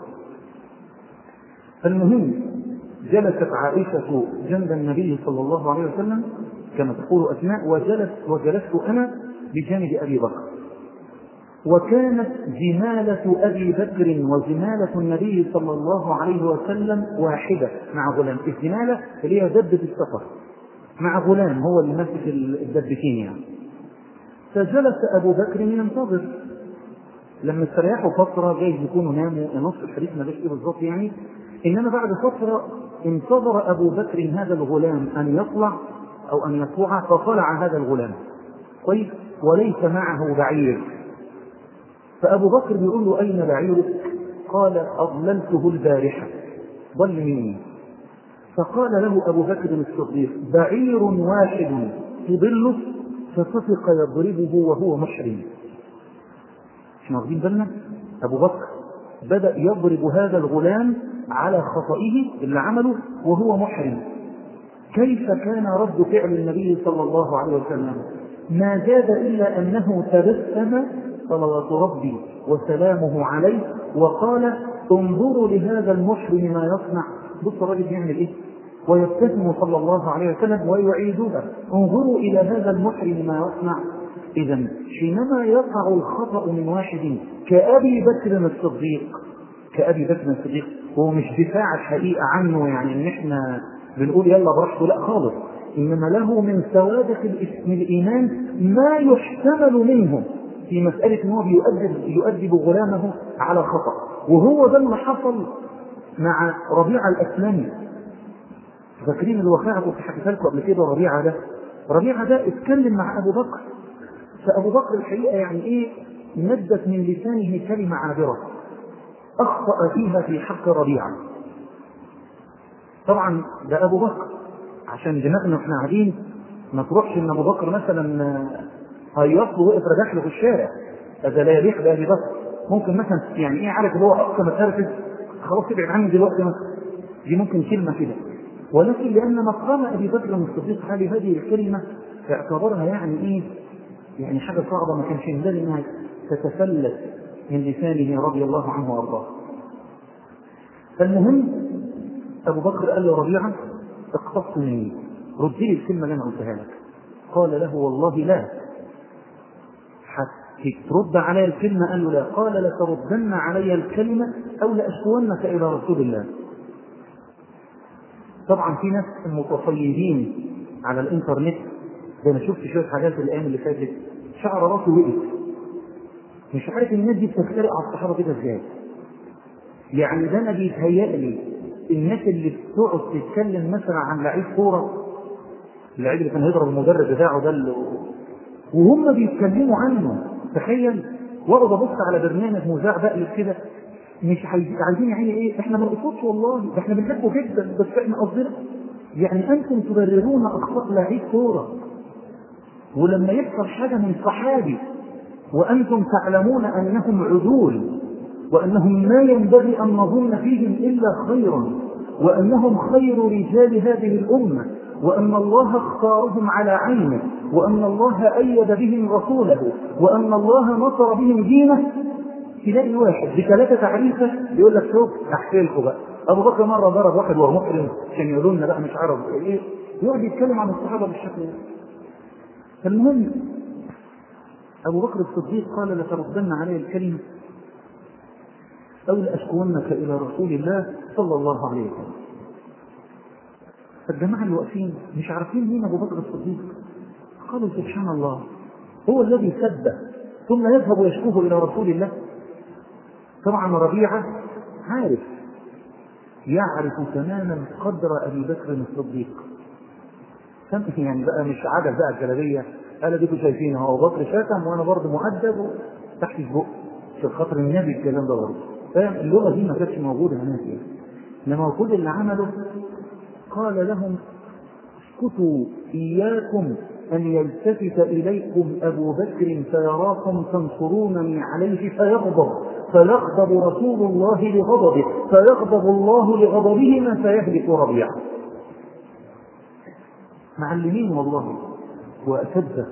فالمهم جلست عائشة جنب النبي صلى الله عليه وسلم كما تقول أسماء وجلس وجلست أنا بجانب أبي بكر وكانت زمالة أبي بكر وزمالة النبي صلى الله عليه وسلم واحدة مع غلام الزمالة اللي هي دبة السفر مع غلام هو اللي ماسك الدبتين يعني فجلس أبو بكر ينتظر لما استريحوا فترة جايز يكونوا ناموا نص الحديث ما ايه بالظبط يعني إنما بعد فترة انتظر أبو بكر هذا الغلام أن يطلع أو أن يطلع فطلع هذا الغلام كويس وليس معه بعير فأبو بكر بيقول له أين بعيرك؟ قال أضللته البارحة ضل مني فقال له أبو بكر الصديق بعير واحد تضله فطفق يضربه وهو محرم مش واخدين بالنا؟ أبو بكر بدأ يضرب هذا الغلام على خطئه اللي عمله وهو محرم كيف كان رد فعل النبي صلى الله عليه وسلم ما زاد إلا أنه تبسم صلوات ربي وسلامه عليه وقال انظروا لهذا المحرم ما يصنع بص الراجل بيعمل ايه ويبتسم صلى الله عليه وسلم ويعيدها انظروا الى هذا المحرم ما يصنع اذا حينما يقع الخطا من واحد كابي بكر الصديق كابي بكر الصديق هو مش دفاع الحقيقه عنه يعني ان احنا بنقول يلا براحته لا خالص انما له من سوابق الاسم الايمان ما يحتمل منه في مسألة أنه بيؤدب يؤدب غلامه على خطأ وهو ده اللي حصل مع ربيعة الأسلمي فاكرين الوقائع كنت حكيتها لكم قبل كده ربيعة ده ربيعة ده اتكلم مع أبو بكر فأبو بكر الحقيقة يعني إيه مدت من لسانه كلمة عابرة أخطأ فيها في حق ربيعة طبعا ده أبو بكر عشان دماغنا واحنا قاعدين ما تروحش ان ابو بكر مثلا هيص له وقف رجع له في الشارع هذا لا يليق بابي بكر ممكن مثلا يعني ايه عارف اللي هو اقصى مسافه خلاص ابعد عني دلوقتي مثلا دي ممكن كلمه كده ولكن لأن مقام أبي بكر الصديق علي هذه الكلمة اعتبرها يعني إيه؟ يعني حاجة صعبة ما كانش ينبغي إنها تتفلت من لسانه رضي الله عنه وأرضاه. فالمهم أبو بكر قال له ربيعة اقتص مني رد لي الكلمة اللي أنا قلتها لك. قال له والله لا ترد علي الكلمة قال له لا قال لتردن علي الكلمة أو لأشكونك إلى رسول الله طبعا في ناس متصيدين على الانترنت ده انا شفت شويه حاجات الايام اللي فاتت شعر راسه وقف مش عارف الناس دي بتخترق على الصحابه كده ازاي يعني ده انا بيتهيأ لي الناس اللي بتقعد تتكلم مثلا عن لعيب كوره اللعيب اللي كان هيضرب المدرب بتاعه ده اللي وهم بيتكلموا عنه تخيل واقعد ابص على برنامج مذاع بقلب كده مش عايزين عايزين يعني ايه احنا ما نقصدش والله ده احنا بنحبه جدا بس احنا قصدنا يعني انتم تبررون اخطاء لعيب كوره ولما يحصل حاجه من صحابي وانتم تعلمون انهم عدول وانهم ما ينبغي ان نظن فيهم الا خيرا وانهم خير رجال هذه الامه وأن الله اختارهم على عينه وأن الله أيد بهم رسوله وأن الله نصر بهم دينه تلاقي واحد بثلاثة تعريفة يقول لك شوف أحكي لكم بقى أبو بكر مرة ضرب واحد وهو محرم عشان يقولوا لنا بقى مش عرب إيه يقعد يتكلم عن الصحابة بالشكل ده فالمهم أبو بكر الصديق قال لتردن علي الكلمة أو لأشكونك إلى رسول الله صلى الله عليه وسلم فالجماعة اللي واقفين مش عارفين مين أبو بكر الصديق قالوا سبحان الله هو الذي سب ثم يذهب ويشكوه إلى رسول الله طبعا ربيعة عارف يعرف تماما قدر أبي بكر الصديق فهمت يعني بقى مش عجب بقى الجلابية قال ديكوا شايفين هو أبو بكر شتم وأنا برضه مؤدب تحت البق عشان خاطر النبي الكلام ده برضه فاهم اللغة دي ما كانتش موجودة هناك يعني إنما هو كل اللي عمله قال لهم اسكتوا إياكم أن يلتفت إليكم أبو بكر فيراكم تنصرونني عليه فيغضب فيغضب رسول الله لغضبه فيغضب الله لغضبهما فيهلك ربيعه معلمين والله وأسد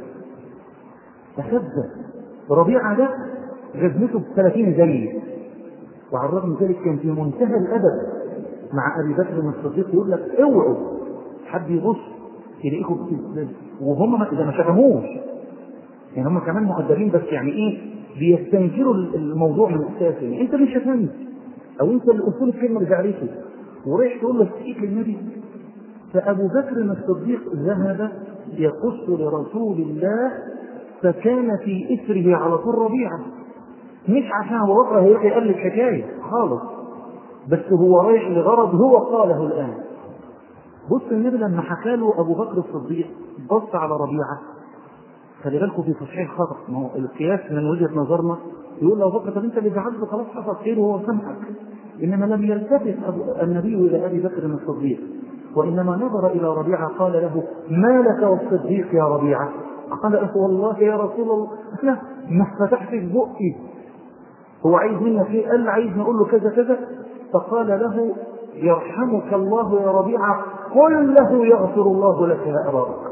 أسد ربيعة ده جزمته ب 30 زي وعلى الرغم من ذلك كان في منتهى الأدب مع أبي بكر الصديق يقول لك اوعوا حد يبص يلاقيكم وهم إذا ما شتموش يعني هم كمان مؤدبين بس يعني ايه بيستنكروا الموضوع من اساسه يعني انت مش شتمت او انت اللي قلت له الكلمه اللي زعلته ورايح تقول له استقيت للنبي فابو بكر الصديق ذهب يقص لرسول الله فكان في اثره على طول ربيعه مش عشان ابو بكر هيروح يقلب حكايه خالص بس هو رايح لغرض هو قاله الان بص النبي لما حكى له ابو بكر الصديق بص على ربيعه خلي بالكم في تصحيح خطا ما هو القياس من وجهه نظرنا يقول له بكر طب انت اللي زعلت خلاص حصل خير وهو سمعك انما لم يلتفت النبي الى ابي بكر الصديق وانما نظر الى ربيعه قال له ما لك والصديق يا ربيعه قال له والله يا رسول الله لا ما فتحتش بقي هو عايز منك ايه؟ قال عايز نقول له كذا كذا فقال له يرحمك الله يا ربيعه قل له يغفر الله لك يا ابا بكر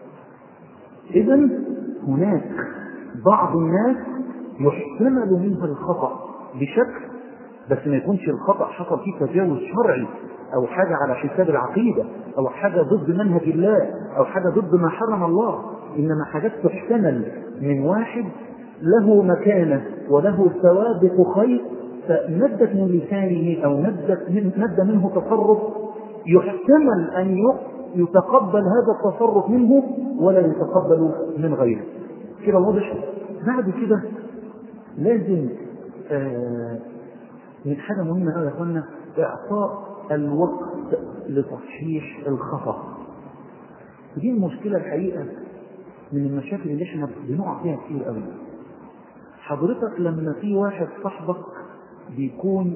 إذا هناك بعض الناس يحتمل منه الخطأ بشكل بس ما يكونش الخطأ حصل فيه تجاوز شرعي أو حاجة على حساب العقيدة أو حاجة ضد منهج الله أو حاجة ضد ما حرم الله إنما حاجات تحتمل من واحد له مكانة وله سوابق خير فندت من لسانه أو ندت من ند منه تصرف يحتمل أن يتقبل هذا التصرف منه ولا يتقبل من غيره كده واضح بعد كده لازم آه من حاجة مهمة قوي يا اخوانا إعطاء الوقت لتصحيح الخطأ دي المشكلة الحقيقة من المشاكل اللي احنا بنقع فيها كتير قوي حضرتك لما في واحد صاحبك بيكون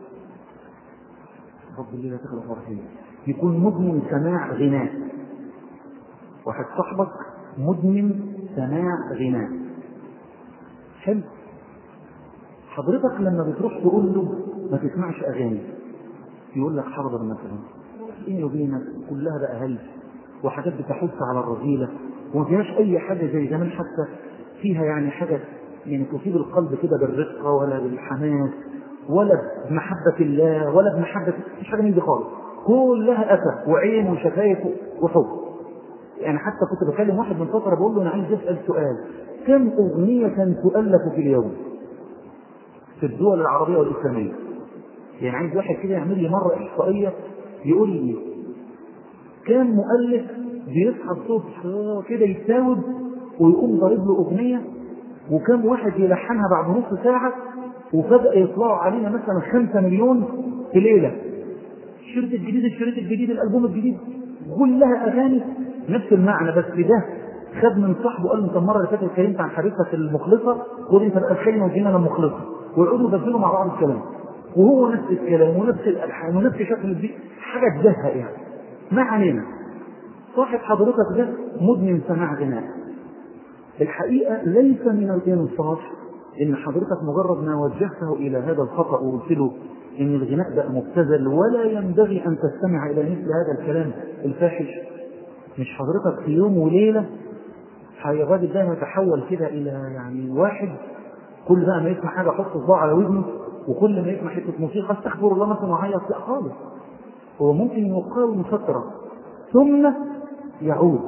رب الله لا تخلق فرحيه يكون مدمن سماع غناء واحد صاحبك مدمن سماع غناء حلو حضرتك لما بتروح تقول له ما تسمعش اغاني يقول لك حاضر مثلا بيني وبينك كلها بقى هلس وحاجات بتحث على الرذيله وما فيهاش اي حاجه زي زمان حتى فيها يعني حاجه يعني تصيب القلب كده بالرقه ولا بالحماس ولا بمحبه الله ولا بمحبه مش حاجه من دي خالص كلها اسف وعين وشفايف وحب يعني حتى كنت بكلم واحد من فتره بقول له انا عايز اسال سؤال كم اغنيه تؤلف في اليوم في الدول العربيه والاسلاميه يعني عايز واحد كده يعمل لي مره احصائيه يقول لي كم مؤلف بيصحى الصبح كده يتاوب ويقوم ضارب له اغنيه وكم واحد يلحنها بعد نص ساعه وفجاه يطلعوا علينا مثلا خمسة مليون في ليله الشريط الجديد الشريط الجديد الالبوم الجديد كلها اغاني نفس المعنى بس ده خد من صاحبه قال له انت المره اللي فاتت اتكلمت عن حبيبتك المخلصه خد انت بقى الكلمه وجينا المخلصه ويقعدوا يبدلوا مع بعض الكلام وهو نفس الكلام ونفس الالحان ونفس شكل البيت حاجه تزهق يعني ما علينا صاحب حضرتك ده مدمن سماع غناء الحقيقه ليس من الانصاف ان حضرتك مجرد ما وجهته الى هذا الخطا وقلت له ان الغناء بقى مبتذل ولا ينبغي ان تستمع الى مثل هذا الكلام الفاحش مش حضرتك في يوم وليله الراجل ده يتحول كده الى يعني واحد كل بقى ما يسمع حاجه يحط صباعه على ودنه وكل ما يسمع حته موسيقى استغفر الله مثلا وعيط لا خالص هو ممكن يقاوم فتره ثم يعود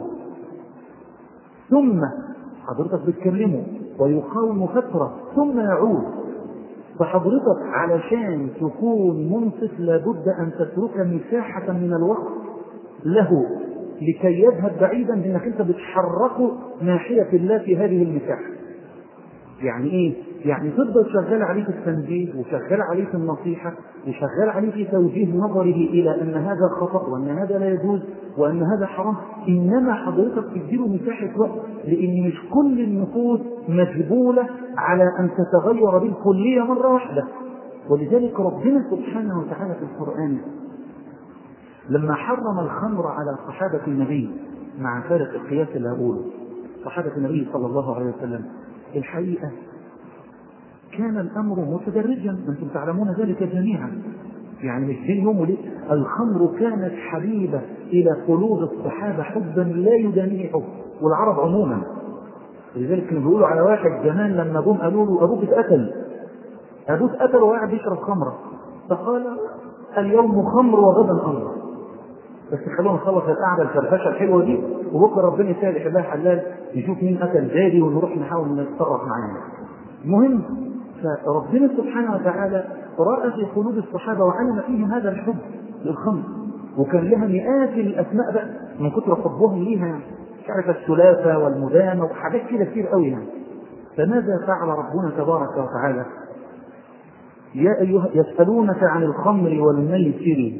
ثم حضرتك بتكلمه ويقاوم فتره ثم يعود فحضرتك علشان تكون منصف لابد ان تترك مساحه من الوقت له لكي يذهب بعيدا لانك انت بتحركه ناحيه الله في هذه المساحه. يعني ايه؟ يعني تفضل شغال عليه في التنبيه وشغال عليه في النصيحه وشغال عليه في توجيه نظره الى ان هذا خطا وان هذا لا يجوز وان هذا حرام انما حضرتك تديله مساحه وقت لان مش كل النفوس مجبوله على ان تتغير بالكليه مره واحده ولذلك ربنا سبحانه وتعالى في القران لما حرم الخمر على صحابة النبي مع فارق القياس اللي هقوله صحابة النبي صلى الله عليه وسلم الحقيقة كان الأمر متدرجا أنتم تعلمون ذلك جميعا يعني مش بين يوم وليلة الخمر كانت حبيبة إلى قلوب الصحابة حبا لا يدانيه حب والعرب عموما لذلك كانوا بيقولوا على واحد زمان لما جم قالوا له أبوك اتقتل أبوك اتقتل وقاعد يشرب خمرة فقال اليوم خمر وغدا أمر بس خلونا نخلص القعده الفرفشه الحلوه دي وبكره ربنا يسهل يحبها حلال نشوف مين قتل زادي ونروح نحاول نتصرف معاه. المهم فربنا سبحانه وتعالى راى في قلوب الصحابه وعلم فيهم هذا الحب للخمر وكان لها مئات الاسماء بقى من كثر حبهم ليها يعني مش عارف الثلاثه والمدامه وحاجات كده كتير قوي يعني. فماذا فعل ربنا تبارك وتعالى؟ يا ايها يسالونك عن الخمر والميسر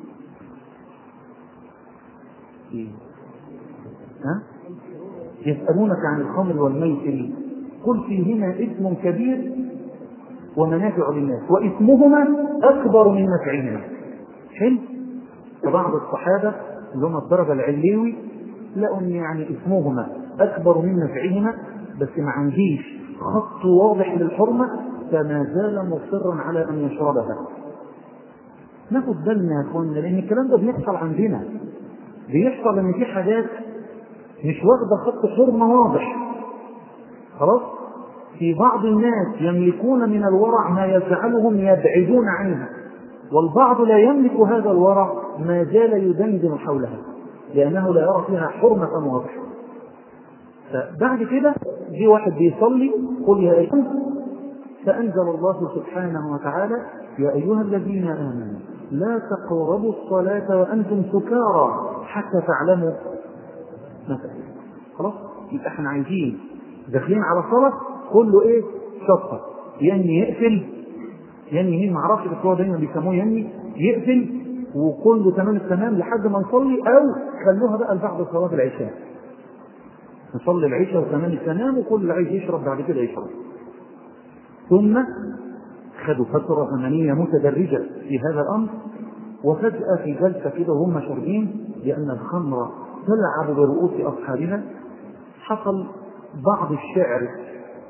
ها؟ يسألونك عن الخمر والميسر قل فيهما اسم كبير ومنافع للناس واسمهما أكبر من نفعهما حلو فبعض الصحابة اللي هم الدرجة العلوي لقوا ان يعني اسمهما أكبر من نفعهما بس ما عنديش خط واضح للحرمة فما زال مصرا على أن يشربها ناخد بالنا يا اخوانا لأن الكلام ده بيحصل عندنا بيحصل ان في حاجات مش واخده خط حرمه واضح خلاص في بعض الناس يملكون من الورع ما يجعلهم يبعدون عنها والبعض لا يملك هذا الورع ما زال يدندن حولها لانه لا يرى فيها حرمه واضحه فبعد كده جه واحد بيصلي قل يا ايها فانزل الله سبحانه وتعالى يا ايها الذين امنوا لا تقربوا الصلاة وأنتم سكارى حتى تعلموا مثلا خلاص يبقى احنا عايزين داخلين على صلاة كله ايه شطة يني يقفل يني مين معرفش بس هو دايما بيسموه يني يقفل وكله تمام التمام لحد ما نصلي او خلوها بقى لبعد صلاة العشاء نصلي العشاء وتمام التمام وكل عايز يشرب بعد كده يشرب ثم خدوا فترة زمنية متدرجة في هذا الأمر وفجأة في جلسة كده وهم شاربين لأن الخمر تلعب برؤوس أصحابها حصل بعض الشعر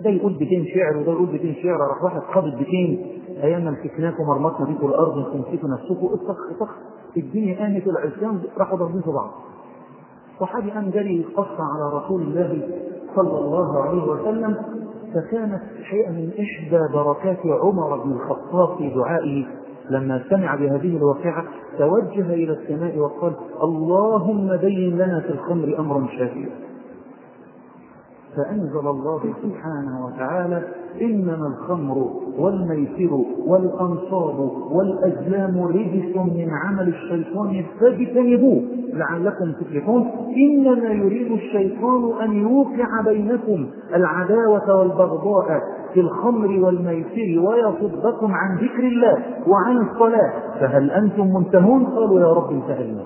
ده يقول بيتين شعر وده يقول بيتين شعر راح واحد قابض بيتين ايام ما مسكناكم مرمطنا بيكم الارض انتم مسكوا نفسكم اطخ اطخ الدنيا قامت العصيان راحوا ضاربين في بعض صحابي قام جري يقص على رسول الله صلى الله عليه وسلم فكانت شيئا من احدى بركات عمر بن الخطاب في دعائه لما سمع بهذه الواقعة توجه إلى السماء وقال اللهم بين لنا في الخمر أمرا شافيا فأنزل الله سبحانه وتعالى إنما الخمر والميسر والأنصاب والأزلام رجس من عمل الشيطان فاجتنبوه لعلكم تفلحون إنما يريد الشيطان أن يوقع بينكم العداوة والبغضاء في الخمر والميسر ويصدكم عن ذكر الله وعن الصلاة فهل أنتم منتهون قالوا يا رب انتهينا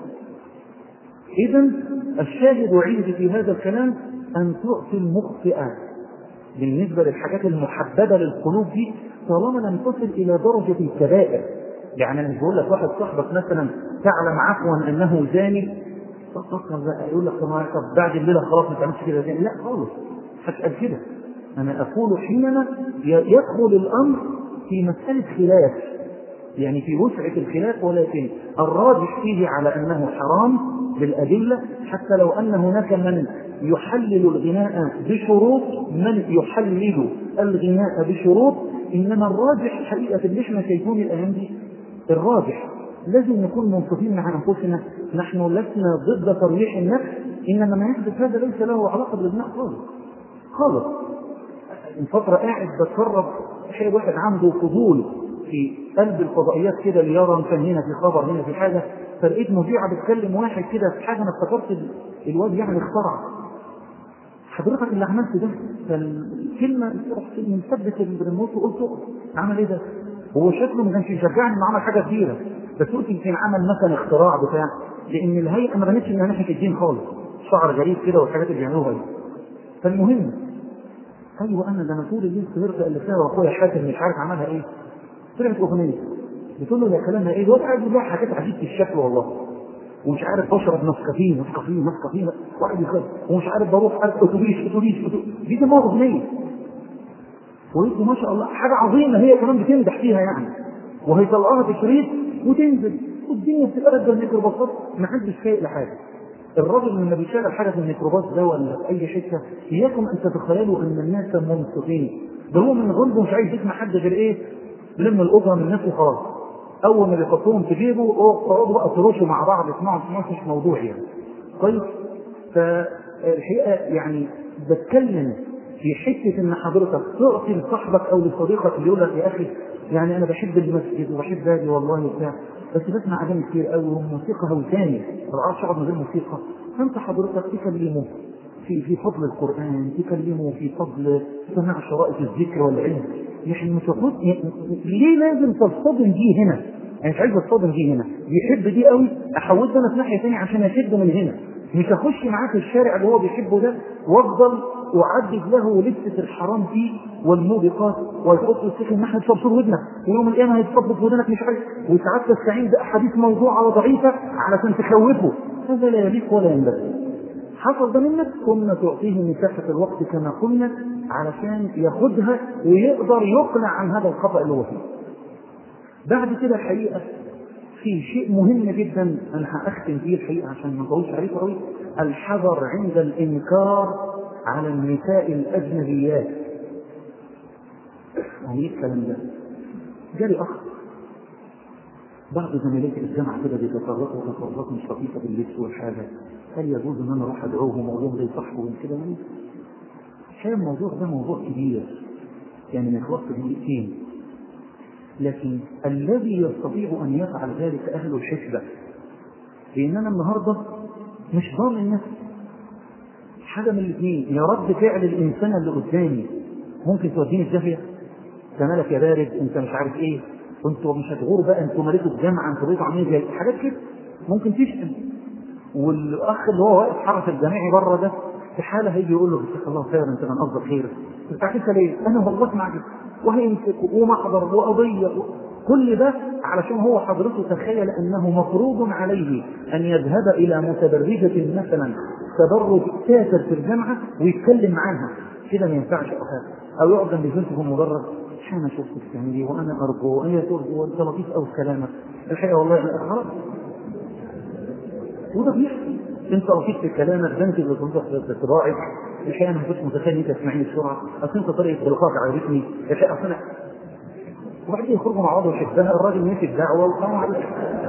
إذا الشاهد عندي في هذا الكلام أن تعطي المخطئة بالنسبة للحاجات المحببة للقلوب دي طالما لم تصل إلى درجة الكبائر يعني أنا مش بقول لك واحد صاحبك مثلا تعلم عفوا أنه زاني فكر بقى يقول لك طب بعد الليلة خلاص ما تعملش كده زاني لا خالص هسأل كده أنا أقول حينما يدخل الأمر في مسألة خلاف يعني في وسعة الخلاف ولكن الراجح فيه على أنه حرام بالأدلة حتى لو أن هناك من يحلل الغناء بشروط من يحلل الغناء بشروط إنما الراجح حقيقة اللي احنا شايفون الأيام دي الراجح لازم نكون منصفين مع أنفسنا نحن لسنا ضد تريح النفس إنما ما يحدث هذا ليس له علاقة بالغناء خالص خالص من فترة قاعد بتفرج شيء واحد عنده فضول في قلب الفضائيات كده اللي يرى كان هنا في خبر هنا في حاجة فلقيت مذيعة بتكلم واحد كده في حاجة أنا افتكرت الواد يعني اخترع حضرتك اللي عملت ده فالكلمة رحت مثبت الريموت وقلت اقف عمل ايه ده؟ هو شكله ما كانش يشجعني انه عمل حاجة كبيرة بس قلت يمكن عمل مثلا اختراع بتاع لأن الهيئة ما بنتش انها ناحية الدين خالص شعر غريب كده والحاجات اللي بيعملوها دي فالمهم ايوه انا ده انا طول الليل سهرت اللي فيها واخويا حاتم مش عارف عملها ايه طلعت اغنيه بتقول له يا كلامها ايه الواد قاعد يقول حاجات عجيبه الشكل والله ومش عارف بشرب نسكافيه نسكافيه نسكافيه واحد يخاف ومش عارف بروح اتوبيس اتوبيس دي اسمها اغنيه وقلت ما شاء الله حاجه عظيمه هي كمان بتمدح فيها يعني وهيطلعوها في شريط وتنزل والدنيا بتبقى قد الميكروباصات ما حدش فايق لحاجه الراجل لما بيشغل حاجه في الميكروباص ده ولا في اي حته اياكم ان تتخيلوا ان الناس منصفين ده هو من غلبه مش عايز يسمع حد غير ايه لم الاجره من الناس وخلاص اول ما بيحطوهم في جيبه اقعدوا بقى تروشوا مع بعض اسمعوا اسمعوا مش موضوع يعني طيب فالحقيقه يعني بتكلم في حته ان حضرتك تعطي لصاحبك او لصديقك اللي يقول لك يا اخي يعني انا بحب المسجد وبحب اجي والله وبتاع بس بسمع اغاني كتير قوي وموسيقى هوساني ما بعرفش اقعد من غير موسيقى فانت حضرتك تكلمه في في فضل القران تكلمه في فضل سماع شرائط الذكر والعلم يعني مش المفروض ليه لازم تصطدم دي هنا؟ يعني مش عايز اصطدم دي هنا بيحب دي قوي احولت انا في ناحيه ثانيه عشان اشده من هنا مش اخش معاه في الشارع اللي هو بيحبه ده وافضل اعدد له لسه الحرام فيه والموبقات ويحط السيخ الناحيه تصبصر ودنك ويوم القيامه هيتصبط ودنك مش عارف وساعات تستعين باحاديث موضوعه وضعيفه علشان تخوفه هذا لا يليق ولا ينبغي حصل ده منك ثم تعطيه مساحه الوقت كما قلنا علشان ياخدها ويقدر يقلع عن هذا الخطا اللي هو فيه بعد كده الحقيقه في شيء مهم جدا انا هختم فيه الحقيقه عشان ما نطولش عليكم قوي الحذر عند الانكار على النساء الاجنبيات يعني ايه الكلام ده؟ جالي اخ بعض زملائي الجامعه كده بيتصرفوا تصرفات مش لطيفه باللبس والحاجه هل يجوز ان انا اروح ادعوهم واقول لهم ده يصحوا كده يعني الحقيقه الموضوع ده موضوع كبير يعني ما يخلصش دقيقتين لكن الذي يستطيع ان يفعل ذلك اهل الحسبه لان انا النهارده مش ضامن نفسي حاجه من الاثنين يا رد فعل الانسان اللي قدامي ممكن توديني في داهيه انت مالك يا بارد انت مش عارف ايه انتوا مش هتغوروا بقى انتوا مالكوا الجامعه انتوا بقيتوا عاملين زي حاجات كده ممكن تشتم والاخ اللي هو واقف حرس الجامعي بره ده في حاله هيجي يقول له جزاك الله خيرا انت من قصدك خير انت عارف ليه؟ انا والله معك وهيمسك ومحضر وقضيه كل ده علشان هو حضرته تخيل انه مفروض عليه ان يذهب الى متبرجه مثلا تبرج كافر في الجامعه ويتكلم معاها كده ما ينفعش او حاجه او يقعد جنب زوجته في المدرج انا شفتك تعملي وانا ارجو وهي ترجو وانت لطيف قوي في كلامك الحقيقه والله أنا خلاص وده بيحصل انت لطيف في كلامك ده انت اللي تنصح في طباعك الحقيقه انا ما كنتش متخيل انت تسمعني بسرعه اصل انت طريقه خلقك عجبتني الحقيقه اصل انا وبعدين يخرجوا مع بعض ويحبها الراجل ماشي الدعوه وقام عليك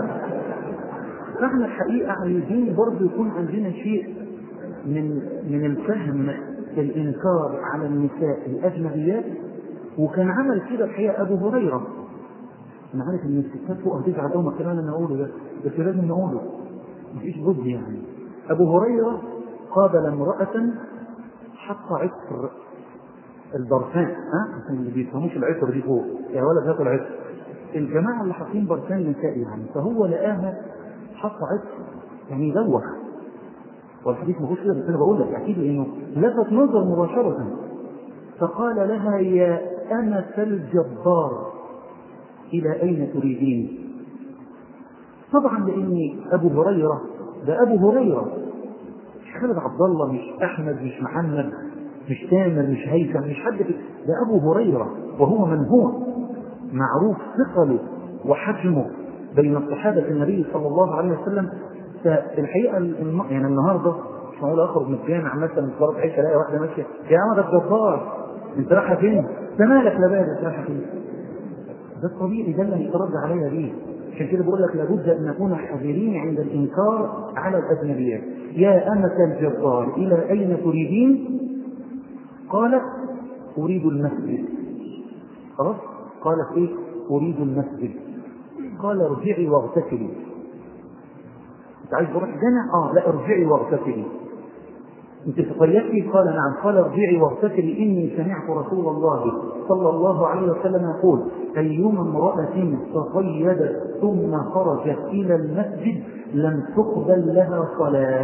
فاحنا الحقيقه عايزين برضه يكون عندنا شيء من من الفهم الانكار على النساء الاجنبيات وكان عمل كده الحقيقه ابو هريره انا عارف ان الستات فوق هتزعل قوي من الكلام اللي انا اقوله ده بس لازم نقوله مفيش بد يعني ابو هريره قابل امراه حط عطر البرفان ها عشان اللي بيفهموش العطر دي فوق يا ولد هاتوا العطر الجماعه اللي حاطين برفان نسائي يعني فهو لقاها حط عطر يعني يدوخ والحديث ما فيهوش كده بس انا بقول لك اكيد لانه لفت نظر مباشره فقال لها يا أمة الجبار إلى أين تريدين؟ طبعا لأن أبو هريرة ده أبو هريرة مش خالد عبد الله مش أحمد مش محمد مش تامر مش هيثم مش حد في ده أبو هريرة وهو من هو معروف ثقله وحجمه بين الصحابة النبي صلى الله عليه وسلم فالحقيقة يعني النهارده مش معقول اخرج من الجامع مثلا في صلاه العشاء الاقي واحده ماشيه يا عم ده الجبار انت رايحه فين؟ انت مالك لا بارد رايحه فين؟ ده الطبيعي ده اللي هيترد عليا بيه عشان كده بقول لك لابد ان نكون حذرين عند الانكار على الاجنبيات يا امة الجبار الى اين تريدين؟ قالت اريد المسجد خلاص؟ قالت ايه؟ اريد المسجد قال ارجعي واغتسلي انت عايز تروح جامع؟ اه لا ارجعي واغتسلي انت تطيبتي قال نعم قال ارجعي واغتسلي اني سمعت رسول الله صلى الله عليه وسلم يقول ايما امراه تطيبت ثم خرجت الى المسجد لم تقبل لها صلاه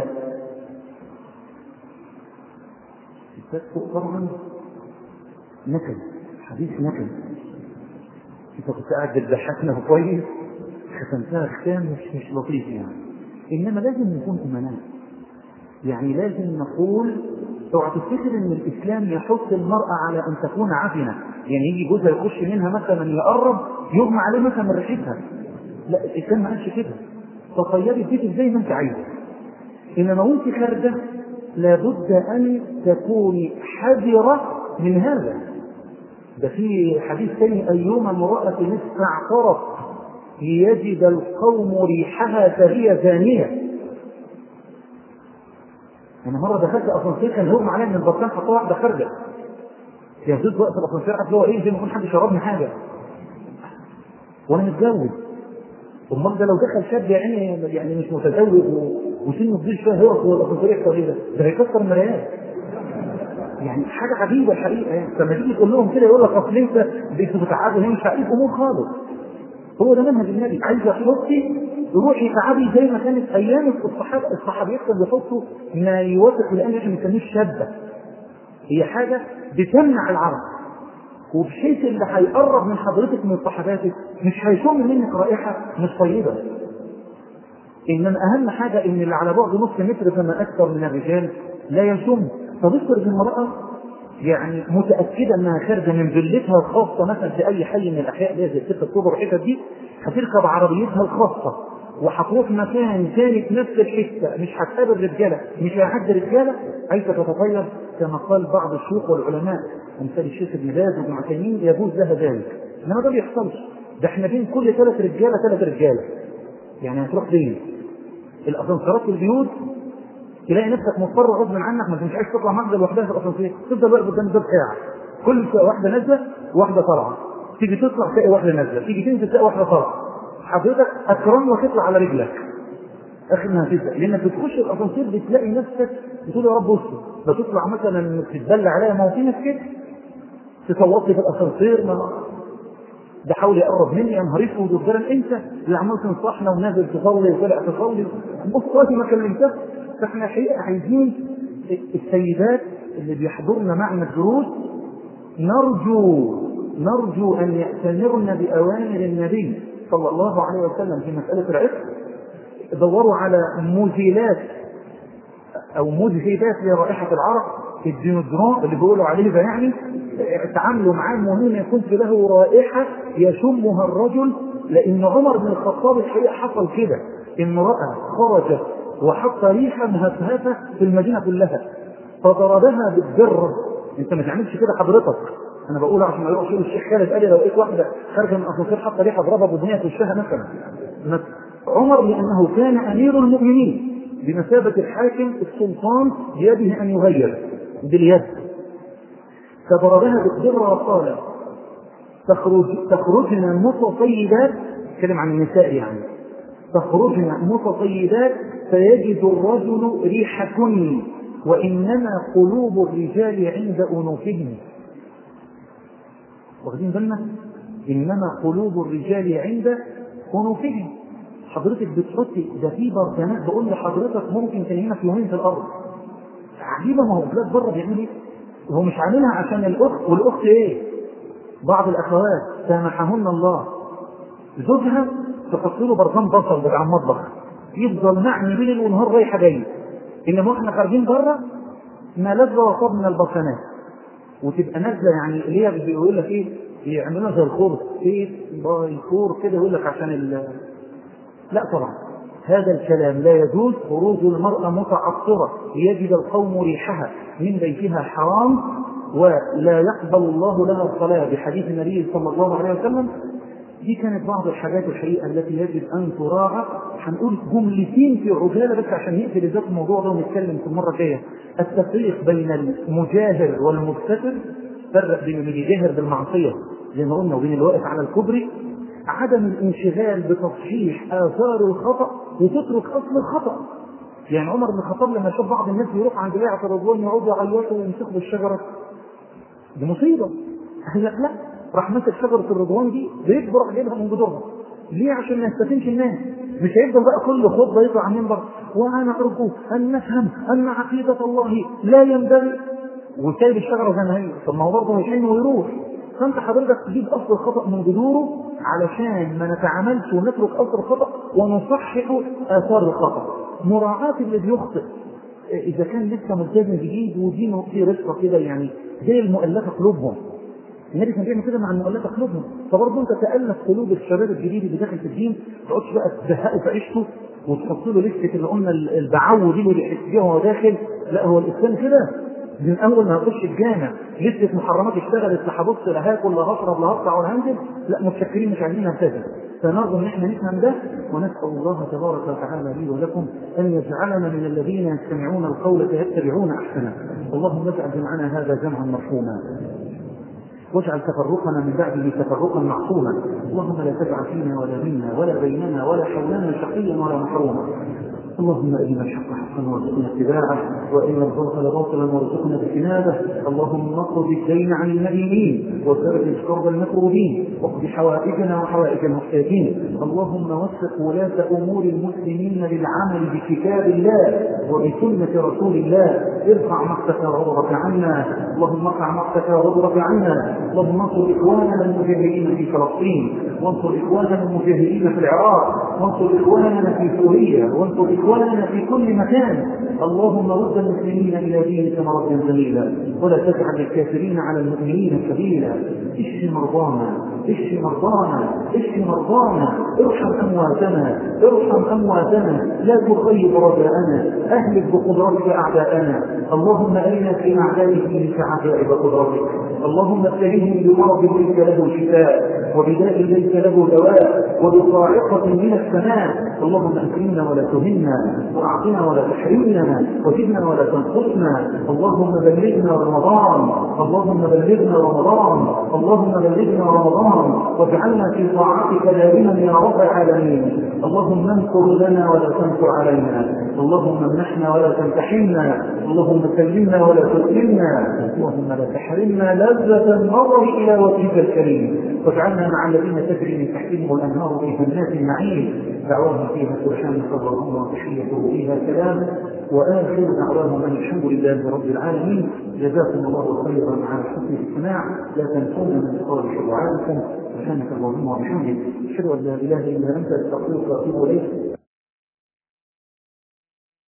الستات طبعا نكد حديث نكد انت كنت قاعد بتضحكنا كويس ختمتها ختام مش مش لطيف يعني انما لازم نكون امناء يعني لازم نقول اوعى تفتكر ان الاسلام يحث المراه على ان تكون عفنه يعني يجي جوزها يخش منها مثلا يقرب يغمى عليه مثلا من ريحتها لا الاسلام ما قالش كده تطيبي بيتك زي ما انت عايزه انما وانت خارجه لابد ان تكوني حذره من هذا ده في حديث ثاني ايما امراه استعطرت ليجد القوم ريحها فهي زانيه انا مره دخلت اسانسير كان هجم عليا من البركان حطها واحده خارجه يا زوج وقت الاسانسير عارف هو ايه زي ما يكون حد شربني حاجه وانا متجوز امال ده لو دخل شاب يعني يعني مش متزوج وسنه كبير شويه هو هو الاسانسير يحصل ايه ده؟ ده هيكسر المرايات يعني حاجه عجيبه الحقيقه يعني لما تيجي تقول لهم كده يقول لك اصل انت انتوا بتعبوا هنا مش عارف امور خالص هو ده منهج النبي عايزه تحطي روحي تعبي زي ما كانت ايام الصحابه الصحابيات كانوا بيحطوا ما يوافق الان احنا بنسميه الشابه هي حاجه بتمنع العرق وبحيث اللي هيقرب من حضرتك من صحباتك مش هيشم منك رائحه مش طيبه انما اهم حاجه ان اللي على بعد نص متر فما اكثر من الرجال لا يشم فبصر المراه يعني متاكده انها خارجه من فيلتها الخاصه مثلا في اي حي من الاحياء اللي زي 6 اكتوبر والحتت دي هتركب عربيتها الخاصه وهتروح مكان ثاني في نفس الحته مش هتقابل رجاله مش هيعدي رجاله عايزه تتطيب كما قال بعض الشيوخ والعلماء امثال الشيخ ابن باز وابن عثيمين يجوز لها ذلك انما ده ما بيحصلش ده احنا بين كل ثلاث رجاله ثلاث رجاله يعني هتروح فين؟ الاسانسيرات في البيوت تلاقي نفسك مضطر غصب عنك ما انت مش عايز تطلع مخزن لوحدها في الاسانسير تفضل واقف قدام الباب ساعه كل واحده نازله وواحده طالعه تيجي تطلع تلاقي واحده نازله تيجي تنزل تلاقي واحده طالعه حضرتك اكرم وتطلع على رجلك اخر ما هتبدا لانك بتخش الاسانسير بتلاقي نفسك بتقول يا رب استر بتطلع مثلا تتبلى عليا ما هو في ناس كده تصوت لي في الاسانسير ما ده حاول يقرب مني يا نهار اسود وفعلا انت اللي عمال تنصحنا ونازل تصلي وطلع تصلي بص وقت ما كلمتك فاحنا حقيقه عايزين السيدات اللي بيحضرن معنا الدروس نرجو نرجو ان يأتمرن باوامر النبي صلى الله عليه وسلم في مساله العتق دوروا على مزيلات او مذهبات لرائحه العرق الديودرون اللي بيقولوا عليه ده يعني تعاملوا معاه المهم يكون في له رائحة يشمها الرجل لأن عمر بن الخطاب الحقيقة حصل كده امرأة خرجت وحط ريحة مهفهفة في المدينة كلها فضربها بالدرة انت ما تعملش كده حضرتك انا بقول عشان ما يروحش الشيخ خالد قال لي لو لقيت واحده خارجه من اسانسير حاطه ريحه اضربها بودنيها في وشها مثلا عمر لانه كان امير المؤمنين بمثابه الحاكم السلطان بيده ان يغير باليد فضربها بالدره وقال تخرج تخرجن متطيبات كلم عن النساء يعني تخرجن متطيبات فيجد الرجل ريحكن وإنما قلوب الرجال عند أنوفهم واخدين بالنا إنما قلوب الرجال عند أنوفهم حضرتك بتحطي ده في بركانات بقول لحضرتك ممكن تنهينا في يومين في الأرض عجيبة ما هو بلاد بره بيعمل إيه؟ هو مش عاملها عشان الأخت والأخت إيه؟ بعض الأخوات سامحهن الله زوجها تحط له برطمان بصل بتاع المطبخ يفضل معني ليل ونهار رايحة جاية انما احنا خارجين بره ما لذ وصاب من البركانات وتبقى نازله يعني اللي هي بيقول لك ايه يعملوها زي الخور ايه الخور كده يقول لك عشان ال لا طبعا هذا الكلام لا يجوز خروج المرأة متعطرة ليجد القوم ريحها من بيتها حرام ولا يقبل الله لها الصلاة بحديث النبي صلى الله عليه وسلم دي كانت بعض الحاجات الحقيقة التي يجب أن تراعى هنقول جملتين في عجالة بس عشان نقفل ذات الموضوع ده ونتكلم في المرة الجاية التفريق بين المجاهر والمستتر فرق بين اللي بيجاهر بالمعصية زي ما قلنا وبين اللي واقف على الكوبري عدم الانشغال بتصحيح آثار الخطأ وتترك أصل الخطأ يعني عمر بن الخطاب لما شاف بعض الناس يروح عند بيعة الرضوان يقعدوا يعيطوا ويمسكوا بالشجرة دي مصيبة قال لك لا راح ماسك شجرة الرضوان دي بيكبر راح جايبها من جذورها ليه عشان ما يستفينش الناس مش هيفضل بقى كل خطبة يطلع على المنبر وانا ارجو ان نفهم ان عقيدة الله لا ينبغي وسايب الشجرة زي ما هي طب ما هو برضه هيحن ويروح فانت حضرتك تجيب اصل الخطأ من جذوره علشان ما نتعاملش ونترك اصل الخطأ ونصحح اثار الخطأ مراعاة اللي بيخطئ اذا كان لسه ملتزم جديد ودينه في رفقه كده يعني زي المؤلفه قلوبهم النبي كان بيعمل كده مع المؤلفه قلوبهم فبرضه انت تالف قلوب الشباب الجديد اللي داخل في الدين ما تقعدش بقى تزهقه في عيشته وتحط له لسته اللي قلنا البعو دي اللي يحس بيها وهو داخل لا هو الاسلام كده من اول ما يخش الجامع لسه محرمات اشتغلت لا هبص لا هاكل لا هشرب لا هقطع ولا هنزل لا متشكرين مش عايزين نلتزم فنرجو ان احنا نفهم ده ونسال الله تبارك وتعالى لي ولكم ان يجعلنا من الذين يستمعون القول فيتبعون احسنه اللهم اجعل جمعنا هذا جمعا مرحوما واجعل تفرقنا من بعده تفرقا معصوما اللهم لا تجعل فينا ولا منا ولا بيننا ولا حولنا شقيا ولا محروما اللهم ارنا الحق حقا وارزقنا اتباعه وارنا الباطل باطلا وارزقنا اجتنابه اللهم اقض الدين عن المدينين وفرج كرب المكروبين واقض حوائجنا وحوائج المحتاجين اللهم وفق ولاة امور المسلمين للعمل بكتاب الله وبسنة رسول الله ارفع مقتك وغضبك عنا اللهم ارفع مقتك وغضبك عنا اللهم انصر اخواننا المجاهدين في فلسطين وانصر اخواننا المجاهدين في العراق وانصر اخواننا في سوريا وانصر اخواننا في كل مكان اللهم رد المسلمين الى دينك مردا جميلا ولا تجعل الكافرين على المؤمنين سبيلا اشف مرضانا اشف مرضانا اشف مرضانا ارحم امواتنا ارحم امواتنا لا تخيب رجاءنا اهلك بقدرتك اعداءنا اللهم ارنا في اعدائك منك عجائب قدرتك اللهم ابتليهم بمرض ليس له شفاء وبداء ليس له دواء وبصاعقة من السماء اللهم اكرمنا ولا تهنا واعطنا ولا تحرمنا وزدنا ولا تنقصنا اللهم بلغنا رمضان اللهم بلغنا رمضان اللهم بلغنا رمضان واجعلنا في طاعتك دائما يا رب العالمين اللهم انصر لنا ولا تنصر علينا اللهم امنحنا ولا تمتحنا اللهم سلمنا ولا تسلمنا اللهم لا تحرمنا لذة النظر الى وجهك الكريم واجعلنا مع الذين تجري من تحتهم الانهار في جنات النعيم دعواهم فيها سبحانك اللهم وتحيته فيها سلام واخر دعواهم ان الحمد لله رب العالمين جزاكم الله خيرا على حسن الاستماع لا تنسونا من صالح دعائكم سبحانك اللهم وبحمدك اشهد ان لا اله الا انت استغفرك واتوب اليك